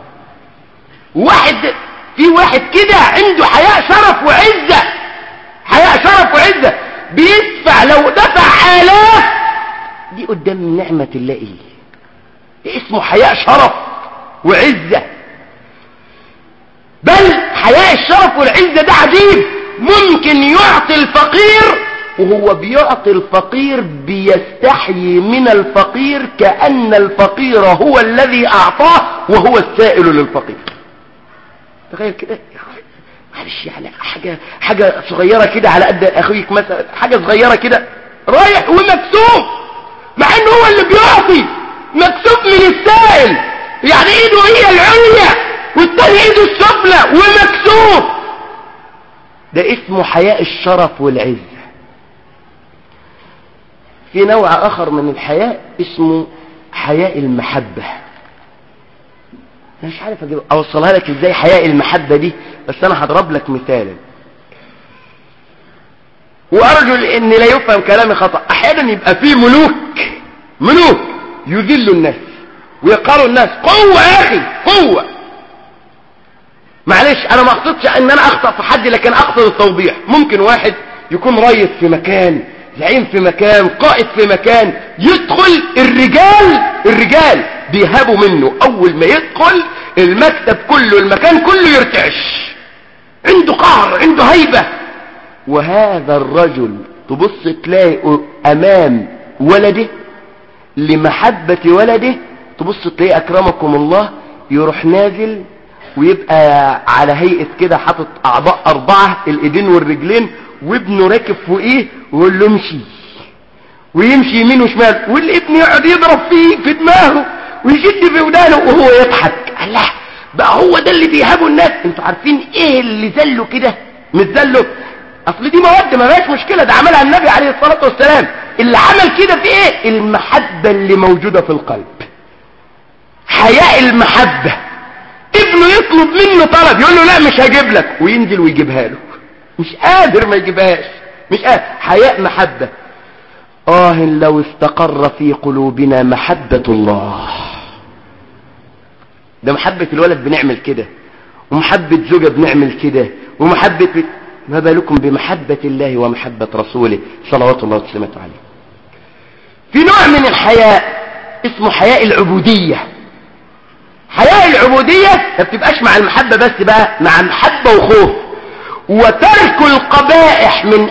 واحد في واحد كده عنده حياء شرف وعزة حياء شرف وعزة بيدفع لو دفع آلاف دي قدام نعمة الله ايه ده اسمه حياء شرف وعزة بل حياء الشرف والعزة ده عجيب ممكن يعطي الفقير وهو بيعطي الفقير بيستحيي من الفقير كأن الفقير هو الذي أعطاه وهو السائل للفقير تخيل كده معلش يعني حاجة حاجة صغيرة كده على قد أخويك مثلا حاجة صغيرة كده رايح ومكسوف مع انه هو اللي بيعطي مكسوف من السائل يعني ايده هي العليا والتاني ايده السفلى ومكسوف ده اسمه حياء الشرف والعزة في نوع اخر من الحياء اسمه حياء المحبة انا مش عارف اجيب اوصلها لك ازاي حياء المحبة دي بس انا هضرب لك مثالا وارجو ان لا يفهم كلامي خطأ احيانا يبقى في ملوك ملوك يذلوا الناس ويقهروا الناس قوة يا اخي قوة معلش انا ما اقصدش ان انا اخطأ في حد لكن اقصد التوضيح ممكن واحد يكون ريس في مكان زعيم في مكان قائد في مكان يدخل الرجال الرجال بيهابوا منه اول ما يدخل المكتب كله المكان كله يرتعش عنده قهر عنده هيبة وهذا الرجل تبص تلاقي امام ولده لمحبة ولده تبص تلاقي اكرمكم الله يروح نازل ويبقى على هيئة كده حاطط اعضاء اربعة الايدين والرجلين وابنه راكب فوقيه ويقول له امشي ويمشي يمين وشمال والابن يقعد يضرب فيه في دماغه ويشد في ودانه وهو يضحك الله بقى هو ده اللي بيهابوا الناس انتوا عارفين ايه اللي زله كده مش زله اصل دي مواد ما فيهاش مشكله ده عملها النبي عليه الصلاه والسلام اللي عمل كده في ايه المحبه اللي موجوده في القلب حياء المحبه ابنه يطلب منه طلب يقول له لا مش هجيب لك وينزل ويجيبها له مش قادر ما يجيبهاش مش قادر حياء محبه آه لو استقر في قلوبنا محبة الله ده محبة الولد بنعمل كده ومحبة زوجة بنعمل كده ومحبة ما بالكم بمحبة الله ومحبة رسوله صلوات الله وسلامته عليه في نوع من الحياء اسمه حياء العبودية حياء العبودية ما بتبقاش مع المحبة بس بقى مع محبة وخوف وترك القبائح من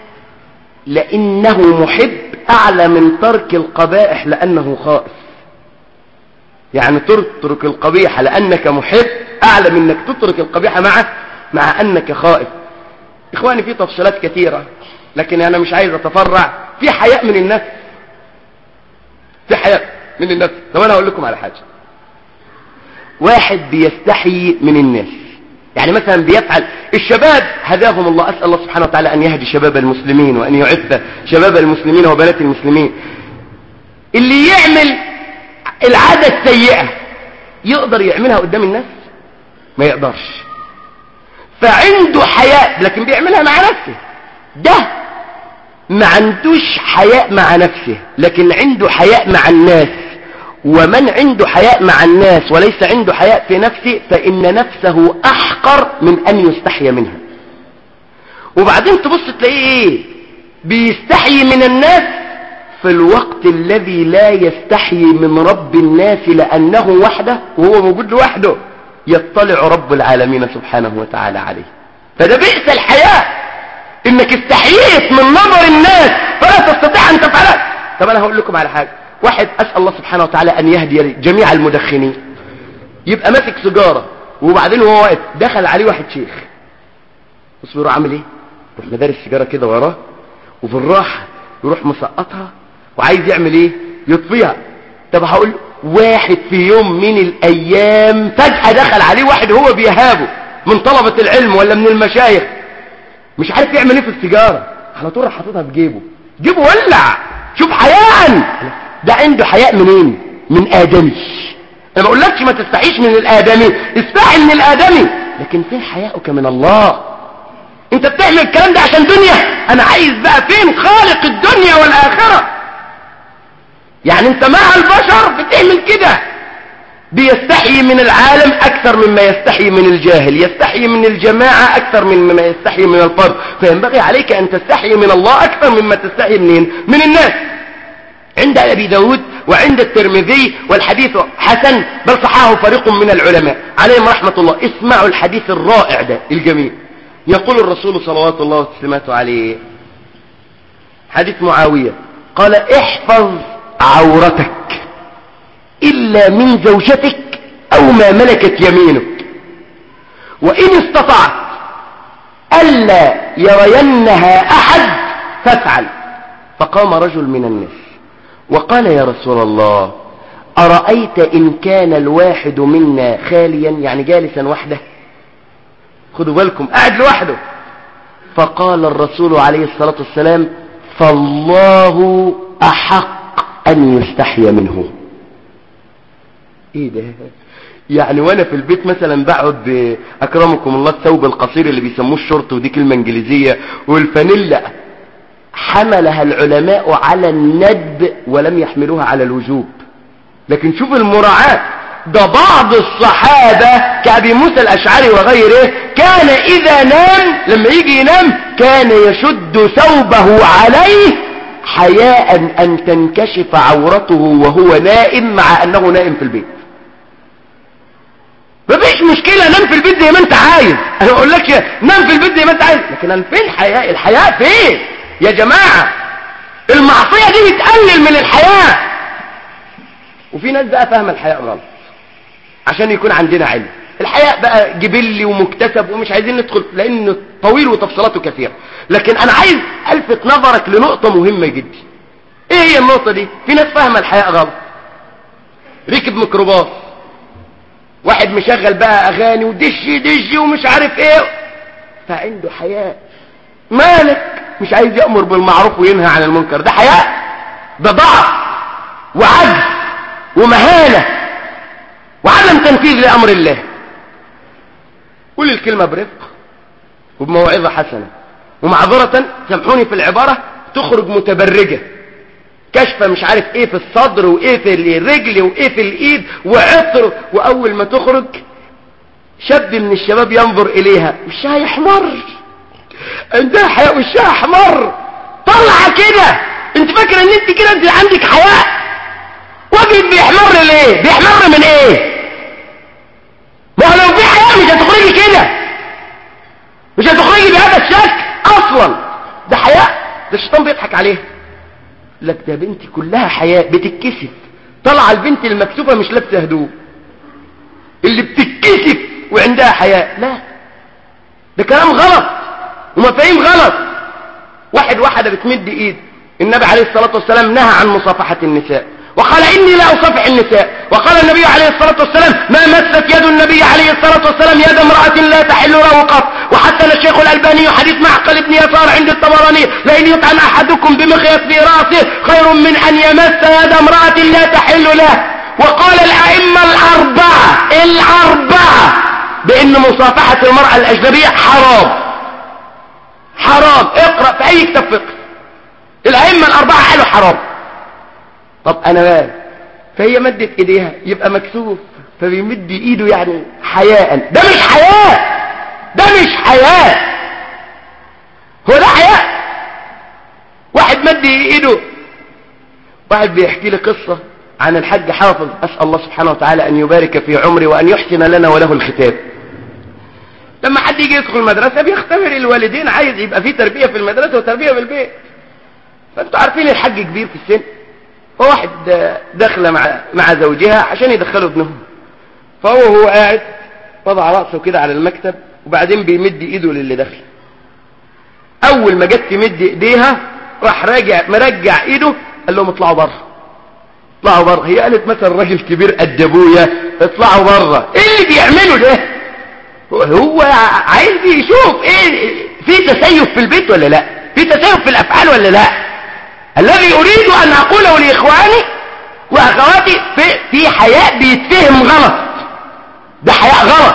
لأنه محب أعلى من ترك القبائح لأنه خائف يعني تترك القبيح لأنك محب أعلى من أنك تترك القبيح معه مع أنك خائف إخواني في تفصيلات كثيرة لكن أنا مش عايز أتفرع في حياء من النفس في حياء من النفس طب أنا أقول لكم على حاجة واحد بيستحي من الناس يعني مثلا بيفعل الشباب هداهم الله أسأل الله سبحانه وتعالى أن يهدي شباب المسلمين وأن يعف شباب المسلمين وبنات المسلمين اللي يعمل العادة السيئة يقدر يعملها قدام الناس ما يقدرش فعنده حياء لكن بيعملها مع نفسه ده ما عندوش حياء مع نفسه لكن عنده حياء مع الناس ومن عنده حياء مع الناس وليس عنده حياء في نفسه فإن نفسه أحقر من أن يستحي منها وبعدين تبص تلاقيه ايه بيستحي من الناس في الوقت الذي لا يستحي من رب الناس لأنه وحده وهو موجود لوحده يطلع رب العالمين سبحانه وتعالى عليه فده بئس الحياء انك استحييت من نظر الناس فلا تستطيع ان تفعلها طب انا هقول لكم على حاجة واحد اسأل الله سبحانه وتعالى ان يهدي جميع المدخنين يبقى ماسك سيجارة وبعدين وهو واقف دخل عليه واحد شيخ بص بيروح عامل ايه يروح مدار السيجارة كده وراه وبالراحة يروح مسقطها وعايز يعمل ايه يطفيها طب هقول واحد في يوم من الايام فجأة دخل عليه واحد هو بيهابه من طلبة العلم ولا من المشايخ مش عارف يعمل ايه في السيجارة على طول راح حاططها في جيبه جيبه ولع شوف حياء ده عنده حياء منين من ادمي انا ما بقولكش ما تستحيش من الادمي استحي من الادمي لكن فين حياؤك من الله انت بتعمل الكلام ده عشان دنيا انا عايز بقى فين خالق الدنيا والاخرة يعني انت مع البشر بتعمل كده بيستحي من العالم أكثر مما يستحي من الجاهل يستحي من الجماعة أكثر مما يستحي من الفرد فينبغي عليك أن تستحي من الله أكثر مما تستحي منين من الناس عند أبي داود وعند الترمذي والحديث حسن بل صحاه فريق من العلماء عليهم رحمة الله اسمعوا الحديث الرائع ده الجميل يقول الرسول صلوات الله وسلامته عليه حديث معاوية قال احفظ عورتك إلا من زوجتك أو ما ملكت يمينك وإن استطعت ألا يرينها أحد فافعل فقام رجل من الناس وقال يا رسول الله أرأيت إن كان الواحد منا خاليا يعني جالسا وحده خدوا بالكم قاعد لوحده فقال الرسول عليه الصلاة والسلام فالله أحق أن يستحي منه ايه ده يعني وانا في البيت مثلا بقعد اكرمكم الله الثوب القصير اللي بيسموه الشورت ودي كلمه انجليزيه والفانيلا حملها العلماء على الندب ولم يحملوها على الوجوب لكن شوف المراعاة ده بعض الصحابة كأبي موسى الأشعري وغيره كان إذا نام لما يجي ينام كان يشد ثوبه عليه حياء أن تنكشف عورته وهو نائم مع أنه نائم في البيت مفيش مشكلة نام في البيت زي ما انت عايز انا اقول لك نام في البيت زي ما انت عايز لكن انا فين الحياء الحياء فين يا جماعة المعصية دي بتقلل من الحياء وفي ناس بقى فاهمة الحياء غلط عشان يكون عندنا علم الحياء بقى جبلي ومكتسب ومش عايزين ندخل لانه طويل وتفصيلاته كثيرة لكن انا عايز الفت نظرك لنقطة مهمة جدا ايه هي النقطة دي في ناس فاهمة الحياء غلط ركب ميكروباص واحد مشغل بقى اغاني ودش دش ومش عارف ايه فعنده حياء مالك مش عايز يأمر بالمعروف وينهى عن المنكر ده حياء ده ضعف وعجز ومهانة وعدم تنفيذ لأمر الله قول الكلمة برفق وبموعظة حسنة ومعذرة سامحوني في العبارة تخرج متبرجة كشفة مش عارف ايه في الصدر وايه في الرجل وايه في الايد وعطر واول ما تخرج شاب من الشباب ينظر اليها وشها يحمر عندها حياء وشها احمر طلع كده انت فاكره ان انت كده انت عندك حياء وجهك بيحمر ليه بيحمر من ايه ما هو لو في حياء مش هتخرجي كده مش هتخرجي بهذا الشكل اصلا ده حياء ده الشيطان بيضحك عليها لك ده بنتي كلها حياء بتتكسف طلع البنت المكسوفة مش لابسه هدوم اللي بتتكسف وعندها حياء لا ده كلام غلط ومفاهيم غلط واحد واحدة بتمد ايد النبي عليه الصلاة والسلام نهى عن مصافحة النساء وقال إني لا أصافح النساء وقال النبي عليه الصلاة والسلام ما مست يد النبي عليه الصلاة والسلام يد امرأة لا تحل له قط وحسن الشيخ الألباني حديث معقل بن يسار عند الطبراني لأن يطعم أحدكم بمخيط في رأسه خير من أن يمس يد امرأة لا تحل له وقال الأئمة الأربعة الأربعة بأن مصافحة المرأة الأجنبية حرام حرام اقرأ في أي كتاب فقه الأئمة الأربعة قالوا حرام طب انا مال فهي مدت ايديها يبقى مكسوف فبيمد ايده يعني حياء ده مش حياء ده مش حياء هو ده حياء واحد مد ايده واحد بيحكي لي قصة عن الحاج حافظ اسأل الله سبحانه وتعالى ان يبارك في عمري وان يحسن لنا وله الختام لما حد يجي يدخل المدرسة بيختبر الوالدين عايز يبقى فيه تربية في المدرسة وتربية في البيت فانتوا عارفين الحاج كبير في السن فواحد داخلة مع مع زوجها عشان يدخلوا ابنهم فهو هو قاعد وضع رأسه كده على المكتب وبعدين بيمد ايده للي داخل اول ما جت تمد ايديها راح راجع مرجع ايده قال لهم اطلعوا بره اطلعوا بره هي قالت مثلا راجل كبير قد ابويا اطلعوا بره ايه اللي بيعمله ده هو عايز يشوف ايه في تسيف في البيت ولا لا في تسيف في الافعال ولا لا الذي أريد أن أقوله لإخواني وأخواتي في, في حياء بيتفهم غلط ده حياء غلط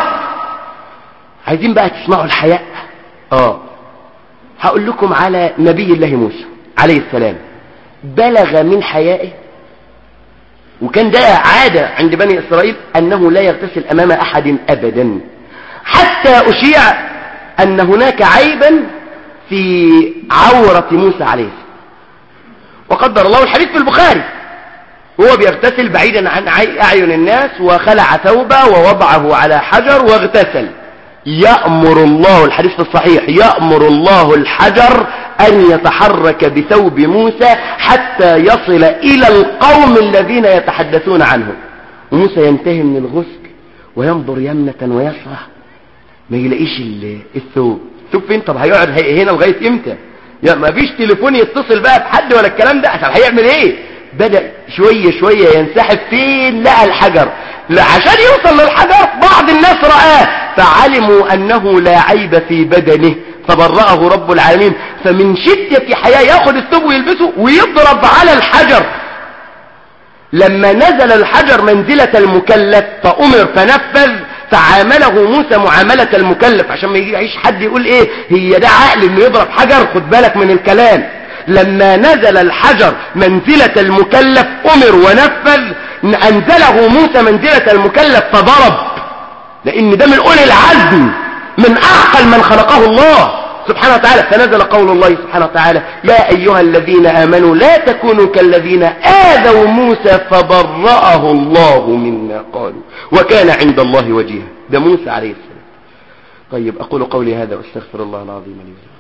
عايزين بقى تسمعوا الحياء آه هقول لكم على نبي الله موسى عليه السلام بلغ من حيائه وكان ده عادة عند بني إسرائيل أنه لا يغتسل أمام أحد أبدا حتى أشيع أن هناك عيبا في عورة موسى عليه السلام وقدر الله الحديث في البخاري هو بيغتسل بعيدا عن أعين الناس وخلع ثوبه ووضعه على حجر واغتسل يأمر الله الحديث الصحيح يأمر الله الحجر أن يتحرك بثوب موسى حتى يصل إلى القوم الذين يتحدثون عنه وموسى ينتهي من الغسل وينظر يمنة ويسرى ما يلاقيش الثوب الثوب فين طب هيقعد هنا لغاية امتى يا ما فيش تليفون يتصل بقى بحد ولا الكلام ده عشان هيعمل ايه بدأ شوية شوية ينسحب فين لقى الحجر عشان يوصل للحجر بعض الناس رآه فعلموا أنه لا عيب في بدنه فبرأه رب العالمين فمن شدة حياة ياخد الثوب ويلبسه ويضرب على الحجر لما نزل الحجر منزلة المكلف فأمر فنفذ فعامله موسى معاملة المكلف عشان ما يعيش حد يقول ايه هي ده عقل انه يضرب حجر خد بالك من الكلام لما نزل الحجر منزلة المكلف امر ونفذ انزله موسى منزلة المكلف فضرب لان ده من اولي العزم من اعقل من خلقه الله سبحانه وتعالى فنزل قول الله سبحانه وتعالى يا ايها الذين امنوا لا تكونوا كالذين اذوا موسى فبرأه الله مما قالوا وكان عند الله وجيها ده موسى عليه السلام طيب اقول قولي هذا واستغفر الله العظيم لي ولكم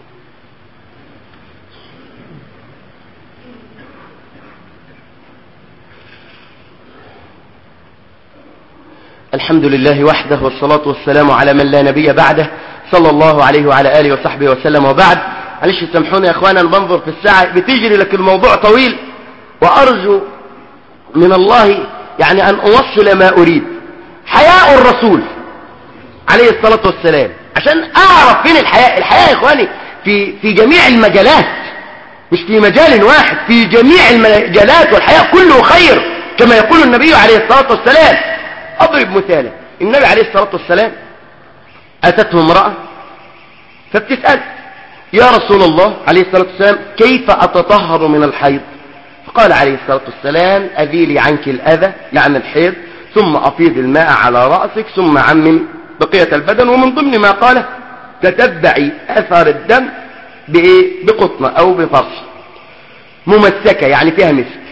الحمد لله وحده والصلاة والسلام على من لا نبي بعده صلى الله عليه وعلى آله وصحبه وسلم وبعد معلش سامحوني يا اخوانا انا بنظر في الساعة بتجري لكن الموضوع طويل وارجو من الله يعني ان اوصل ما اريد حياء الرسول عليه الصلاة والسلام عشان اعرف فين الحياء الحياء يا اخواني في, في جميع المجالات مش في مجال واحد في جميع المجالات والحياء كله خير كما يقول النبي عليه الصلاة والسلام اضرب مثالا النبي عليه الصلاة والسلام أتته امرأة فبتسأل يا رسول الله عليه الصلاة والسلام كيف أتطهر من الحيض فقال عليه الصلاة والسلام أذيلي عنك الأذى يعني الحيض ثم أفيض الماء على رأسك ثم عمم بقية البدن ومن ضمن ما قال تتبعي أثر الدم بإيه؟ بقطنة أو بفرش ممسكة يعني فيها مسك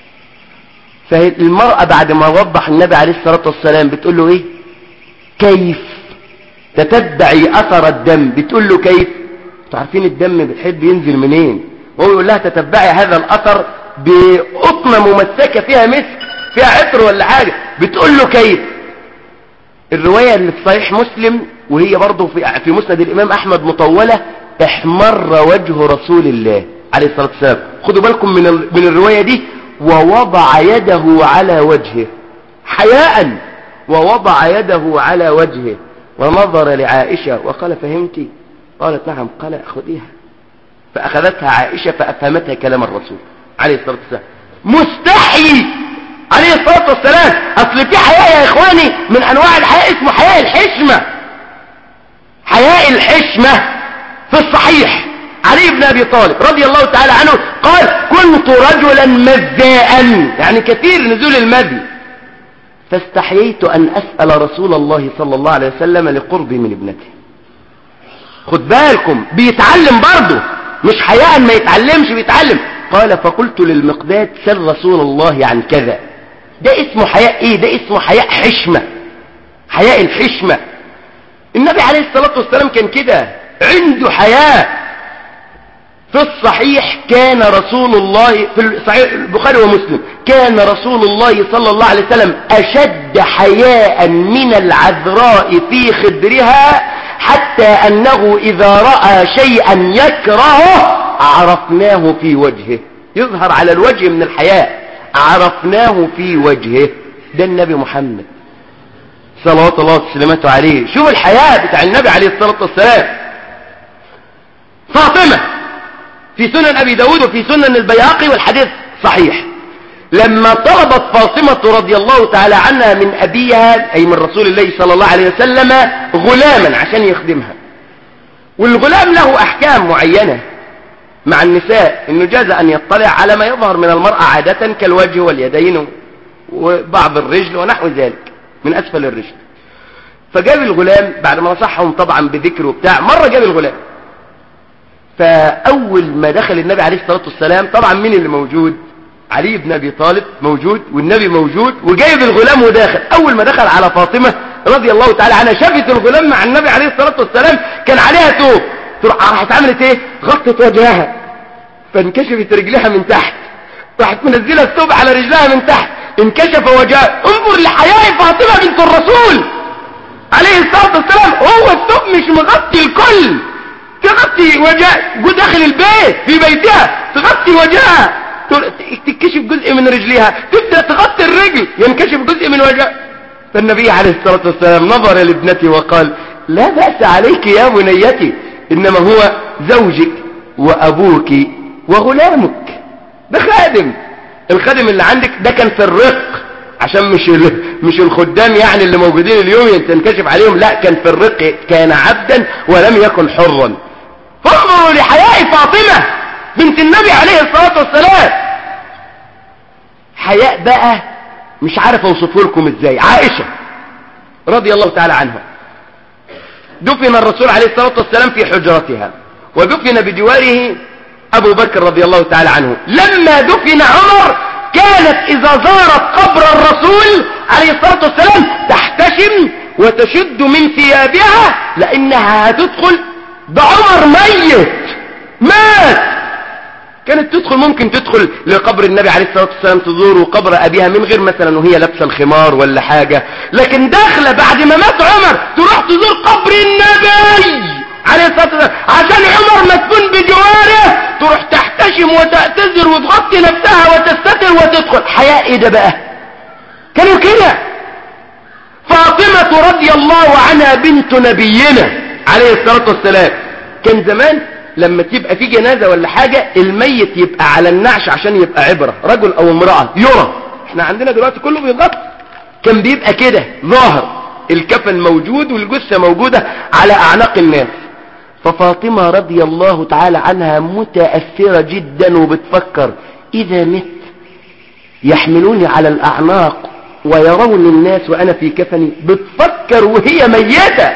فالمرأة بعد ما وضح النبي عليه الصلاة والسلام بتقول له إيه كيف تتبعي أثر الدم بتقول له كيف تعرفين الدم بتحب ينزل منين وهو يقول لها تتبعي هذا الأثر بقطنة ممسكة فيها مسك فيها عطر ولا حاجة بتقول له كيف الرواية اللي في صحيح مسلم وهي برضه في, في مسند الإمام أحمد مطولة احمر وجه رسول الله عليه الصلاة والسلام خدوا بالكم من, من الرواية دي ووضع يده على وجهه حياء ووضع يده على وجهه ونظر لعائشة وقال فهمتي قالت نعم قال أخذيها فأخذتها عائشة فأفهمتها كلام الرسول عليه الصلاة والسلام مستحي عليه الصلاة والسلام أصل في حياء يا إخواني من أنواع الحياء اسمه حياء الحشمة حياء الحشمة في الصحيح علي بن أبي طالب رضي الله تعالى عنه قال كنت رجلا مذاء يعني كثير نزول المذي فاستحييت أن أسأل رسول الله صلى الله عليه وسلم لقربي من ابنته خد بالكم بيتعلم برضه مش حياء ما يتعلمش بيتعلم قال فقلت للمقداد سل رسول الله عن كذا ده اسمه حياء ايه ده اسمه حياء حشمة حياء الحشمة النبي عليه الصلاة والسلام كان كده عنده حياء في الصحيح كان رسول الله في الصحيح البخاري ومسلم كان رسول الله صلى الله عليه وسلم أشد حياء من العذراء في خدرها حتى أنه إذا رأى شيئا يكرهه عرفناه في وجهه يظهر على الوجه من الحياء عرفناه في وجهه ده النبي محمد صلوات الله وسلامته عليه شوف الحياء بتاع النبي عليه الصلاة والسلام فاطمة في سنن أبي داود وفي سنن البياقي والحديث صحيح لما طلبت فاطمة رضي الله تعالى عنها من أبيها أي من رسول الله صلى الله عليه وسلم غلاما عشان يخدمها والغلام له أحكام معينة مع النساء إنه جاز أن يطلع على ما يظهر من المرأة عادة كالوجه واليدين وبعض الرجل ونحو ذلك من اسفل الرجل فجاب الغلام بعد ما نصحهم طبعا بذكر وبتاع مرة جاب الغلام فاول ما دخل النبي عليه الصلاة والسلام طبعا مين اللي موجود علي بن ابي طالب موجود والنبي موجود وجايب الغلام وداخل اول ما دخل على فاطمة رضي الله تعالى عنها شافت الغلام مع النبي عليه الصلاة والسلام كان عليها توب راحت عملت ايه غطت وجهها فانكشفت رجلها من تحت راحت منزله الثوب على رجلها من تحت انكشف وجهها انظر لحياء فاطمة بنت الرسول عليه الصلاة والسلام هو الثوب مش مغطي الكل تغطي وجهها جو داخل البيت في بيتها تغطي وجهها تكشف جزء من رجليها تبدأ تغطي الرجل ينكشف جزء من وجهها فالنبي عليه الصلاة والسلام نظر لابنته وقال لا بأس عليك يا بنيتي إنما هو زوجك وأبوك وغلامك ده خادم الخادم اللي عندك ده كان في الرق عشان مش مش الخدام يعني اللي موجودين اليوم تنكشف عليهم لا كان في الرق كان عبدا ولم يكن حرا فانظروا لحياء فاطمة بنت النبي عليه الصلاة والسلام حياء بقى مش عارف اوصفه لكم ازاي عائشة رضي الله تعالى عنها دفن الرسول عليه الصلاة والسلام في حجرتها ودفن بجواره أبو بكر رضي الله تعالى عنه لما دفن عمر كانت إذا زارت قبر الرسول عليه الصلاة والسلام تحتشم وتشد من ثيابها لأنها هتدخل ده عمر ميت مات كانت تدخل ممكن تدخل لقبر النبي عليه الصلاة والسلام تزوره قبر أبيها من غير مثلا وهي لابسه الخمار ولا حاجة لكن داخلة بعد ما مات عمر تروح تزور قبر النبي عليه الصلاة والسلام عشان عمر مدفون بجواره تروح تحتشم وتعتذر وتغطي نفسها وتستتر وتدخل حياء ايه ده بقى كانوا كده فاطمة رضي الله عنها بنت نبينا عليه الصلاة والسلام كان زمان لما تبقى في جنازة ولا حاجة الميت يبقى على النعش عشان يبقى عبرة رجل او امرأة يرى احنا عندنا دلوقتي كله بيغطي كان بيبقى كده ظاهر الكفن موجود والجثة موجودة على اعناق الناس ففاطمة رضي الله تعالى عنها متأثرة جدا وبتفكر إذا مت يحملوني على الأعناق ويرون الناس وأنا في كفني بتفكر وهي ميتة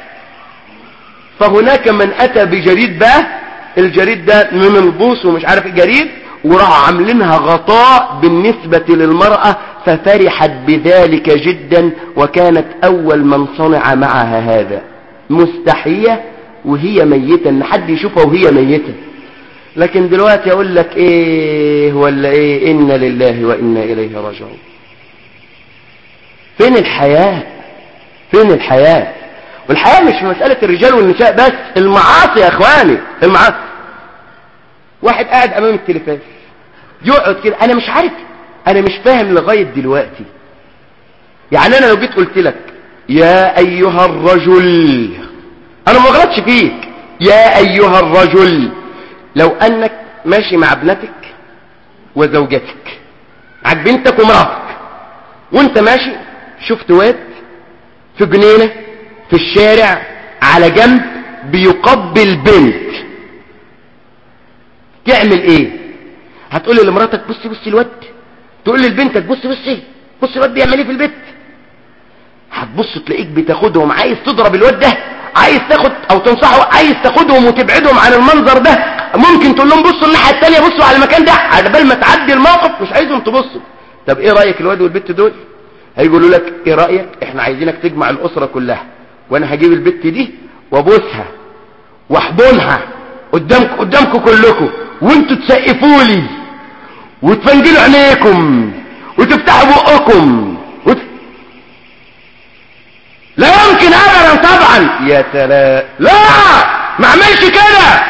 فهناك من أتى بجريد بقى الجريد ده من البوس ومش عارف جريد وراح عاملينها غطاء بالنسبة للمرأة ففرحت بذلك جدا وكانت أول من صنع معها هذا مستحية وهي ميتة ان حد يشوفها وهي ميتة لكن دلوقتي اقول لك ايه ولا ايه انا لله وانا اليه راجعون فين الحياة فين الحياة والحياة مش مسألة الرجال والنساء بس المعاصي يا اخواني المعاصي واحد قاعد امام التلفاز يقعد كده انا مش عارف انا مش فاهم لغاية دلوقتي يعني انا لو جيت قلت لك يا ايها الرجل انا ما غلطش فيك يا ايها الرجل لو انك ماشي مع ابنتك وزوجتك معك بنتك ومراتك وانت ماشي شفت واد في جنينة في الشارع على جنب بيقبل بنت تعمل ايه هتقول لمراتك بصي بصي الواد تقول لبنتك بصي بصي بصي الواد بيعمل ايه في البيت هتبص تلاقيك بتاخدهم عايز تضرب الواد ده عايز تاخد او تنصحه عايز تاخدهم وتبعدهم عن المنظر ده ممكن تقول لهم بصوا الناحيه الثانيه بصوا على المكان ده على بال ما تعدي الموقف مش عايزهم تبصوا طب ايه رايك الواد والبت دول هيقولوا لك ايه رايك احنا عايزينك تجمع الاسره كلها وانا هجيب البت دي وابوسها واحضنها قدامكم قدامكم كلكم وانتوا تسقفوا لي وتفنجلوا عينيكم وتفتحوا بقكم وت... لا يمكن ابدا طبعا يا سلام لا ما اعملش كده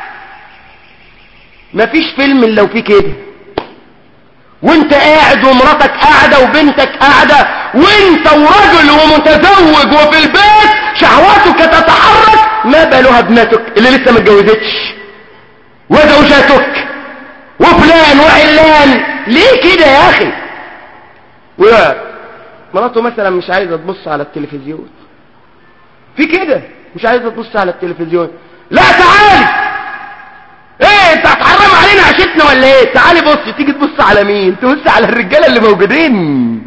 مفيش فيلم الا لو فيه كده وانت قاعد ومراتك قاعدة وبنتك قاعدة وانت ورجل ومتزوج وفي البيت شهواتك تتحرك ما بالها ابنتك اللي لسه ما اتجوزتش وزوجاتك وفلان وعلان ليه كده يا اخي ولا مراته مثلا مش عايزة تبص على التلفزيون في كده مش عايزة تبص على التلفزيون لا تعالي ايه انت هتحرم علينا عشتنا ولا ايه تعالي بص تيجي تبص على مين تبص على الرجالة اللي موجودين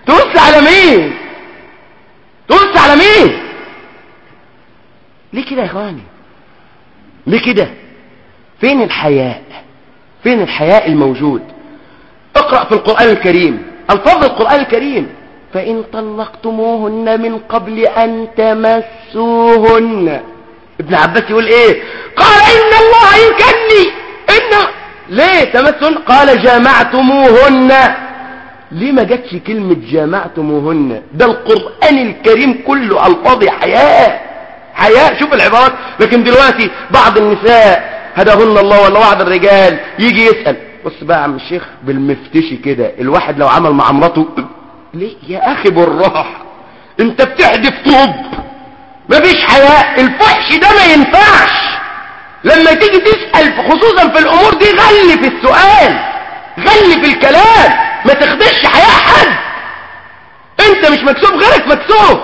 تقص على مين تقص على مين ليه كده يا اخواني ليه كده فين الحياء فين الحياء الموجود اقرأ في القرآن الكريم الفاظ القرآن الكريم فإن طلقتموهن من قبل أن تمسوهن ابن عباس يقول ايه قال إن الله يكني إن ليه تمسهن قال جامعتموهن ليه ما جاتش كلمة جامعتموهن ده القرآن الكريم كله ألفاظ حياء حياء شوف العبارات لكن دلوقتي بعض النساء هداهن الله ولا بعض الرجال يجي يسأل بص بقى يا عم الشيخ بالمفتشي كده الواحد لو عمل مع مراته ليه يا اخي بالراحة انت بتحدف طوب مفيش حياء الفحش ده ما ينفعش لما تيجي تسأل خصوصا في الامور دي غلي في السؤال غلي في الكلام ما تخدش حياء حد انت مش مكسوف غيرك مكسوف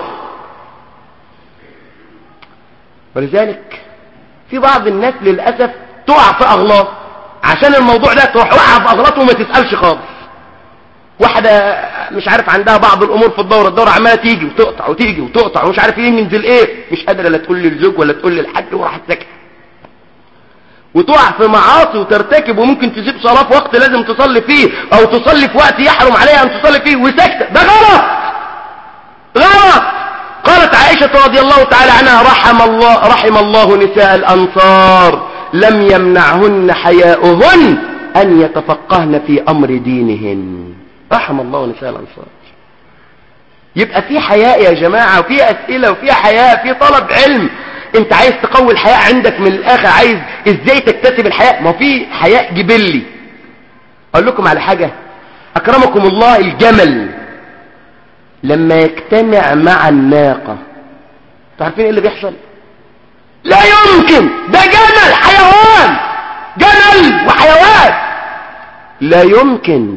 ولذلك في بعض الناس للأسف تقع في أغلاط عشان الموضوع ده تروح وقع في أغلاط وما تسألش خالص واحدة مش عارف عندها بعض الأمور في الدورة الدورة عمالة تيجي وتقطع وتيجي وتقطع ومش عارف ايه ينزل ايه مش قادرة لا تقول للزوج ولا تقول للحاج وراحت ساكتة وتقع في معاصي وترتكب وممكن تسيب صلاة في وقت لازم تصلي فيه او تصلي في وقت يحرم عليها ان تصلي فيه وساكتة ده غلط غلط قالت عائشة رضي الله تعالى عنها رحم الله, رحم الله نساء الأنصار لم يمنعهن حياؤهن أن يتفقهن في أمر دينهن رحم الله نساء الأنصار يبقى في حياء يا جماعة وفي أسئلة وفي حياء في طلب علم انت عايز تقوي الحياء عندك من الآخر عايز ازاي تكتسب الحياء ما في حياء جبلي اقول لكم على حاجة اكرمكم الله الجمل لما يجتمع مع الناقة تعرفين ايه اللي بيحصل لا يمكن ده جمل حيوان جمل وحيوان لا يمكن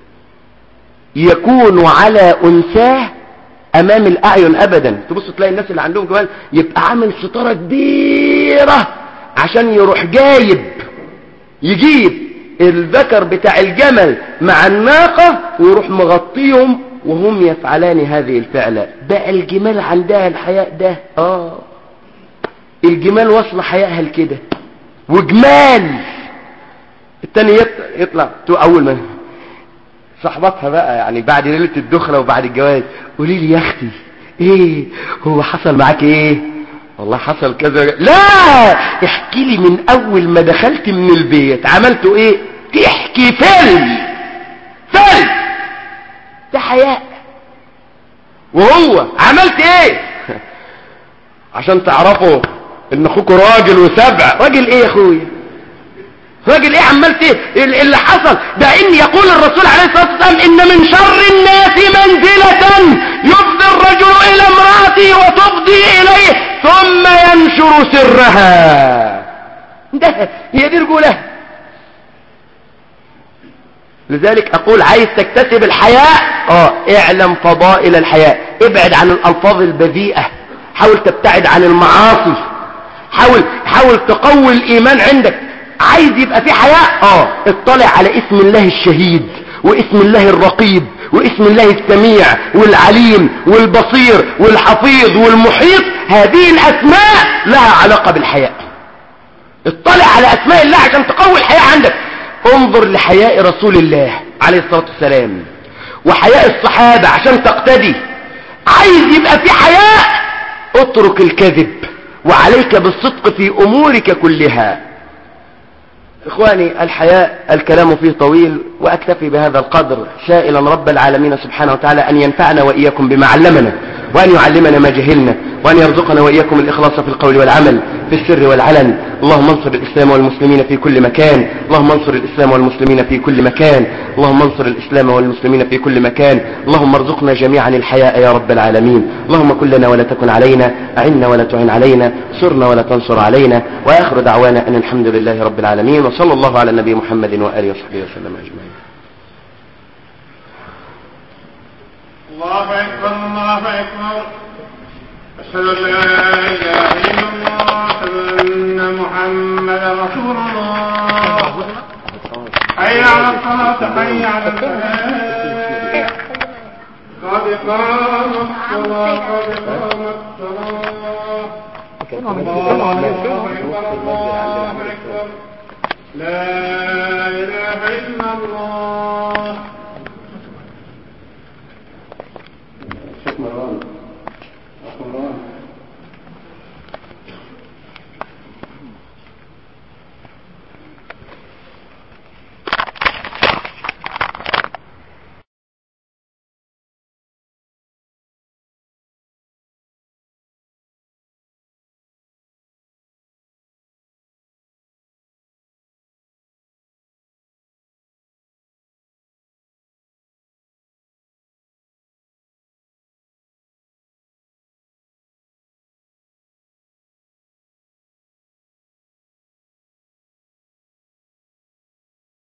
يكون على انثاه امام الاعين ابدا تبص تلاقي الناس اللي عندهم جمال يبقى عامل ستارة كبيرة عشان يروح جايب يجيب الذكر بتاع الجمل مع الناقة ويروح مغطيهم وهم يفعلان هذه الفعلة بقى الجمال عندها الحياء ده اه الجمال وصل حيائها لكده وجمال التاني يطلع اول ما صاحبتها بقى يعني بعد ليلة الدخلة وبعد الجواز قولي لي يا اختي ايه هو حصل معاك ايه والله حصل كذا لا احكي لي من اول ما دخلت من البيت عملتوا ايه تحكي فيلم فيلم ده حياء وهو عملت ايه عشان تعرفوا ان اخوكوا راجل وسبع راجل ايه يا اخويا راجل ايه عملت ايه اللي حصل ده ان يقول الرسول عليه الصلاة والسلام ان من شر الناس منزلة يفضي الرجل الى امرأته وتفضي اليه ثم ينشر سرها ده هي دي رجولة لذلك اقول عايز تكتسب الحياء اه اعلم فضائل الحياء ابعد عن الالفاظ البذيئة حاول تبتعد عن المعاصي حاول حاول تقوي الايمان عندك عايز يبقى في حياء اه اطلع على اسم الله الشهيد واسم الله الرقيب واسم الله السميع والعليم والبصير والحفيظ والمحيط هذه الاسماء لها علاقة بالحياء اطلع على اسماء الله عشان تقوي الحياء عندك انظر لحياء رسول الله عليه الصلاة والسلام وحياء الصحابة عشان تقتدي عايز يبقى في حياء اترك الكذب وعليك بالصدق في امورك كلها إخواني الحياء الكلام فيه طويل وأكتفي بهذا القدر سائلا رب العالمين سبحانه وتعالى أن ينفعنا وإياكم بما علمنا وأن يعلمنا ما جهلنا وأن يرزقنا وإياكم الإخلاص في القول والعمل في السر والعلن اللهم انصر الإسلام والمسلمين في كل مكان اللهم انصر الإسلام والمسلمين في كل مكان اللهم انصر الإسلام والمسلمين في كل مكان اللهم ارزقنا جميعا الحياء يا رب العالمين اللهم كن لنا ولا تكن علينا أعنا ولا تعن علينا سرنا ولا تنصر علينا وآخر دعوانا أن الحمد لله رب العالمين وصلى الله على النبي محمد وآله وصحبه وسلم أجمعين الله أكبر الله أكبر أشهد أن لا إله إلا الله أشهد أن محمدا رسول الله حي على الصلاة حي على الفلاح قد قامت الصلاة قد قامت الصلاة الله أكبر الله أكبر لا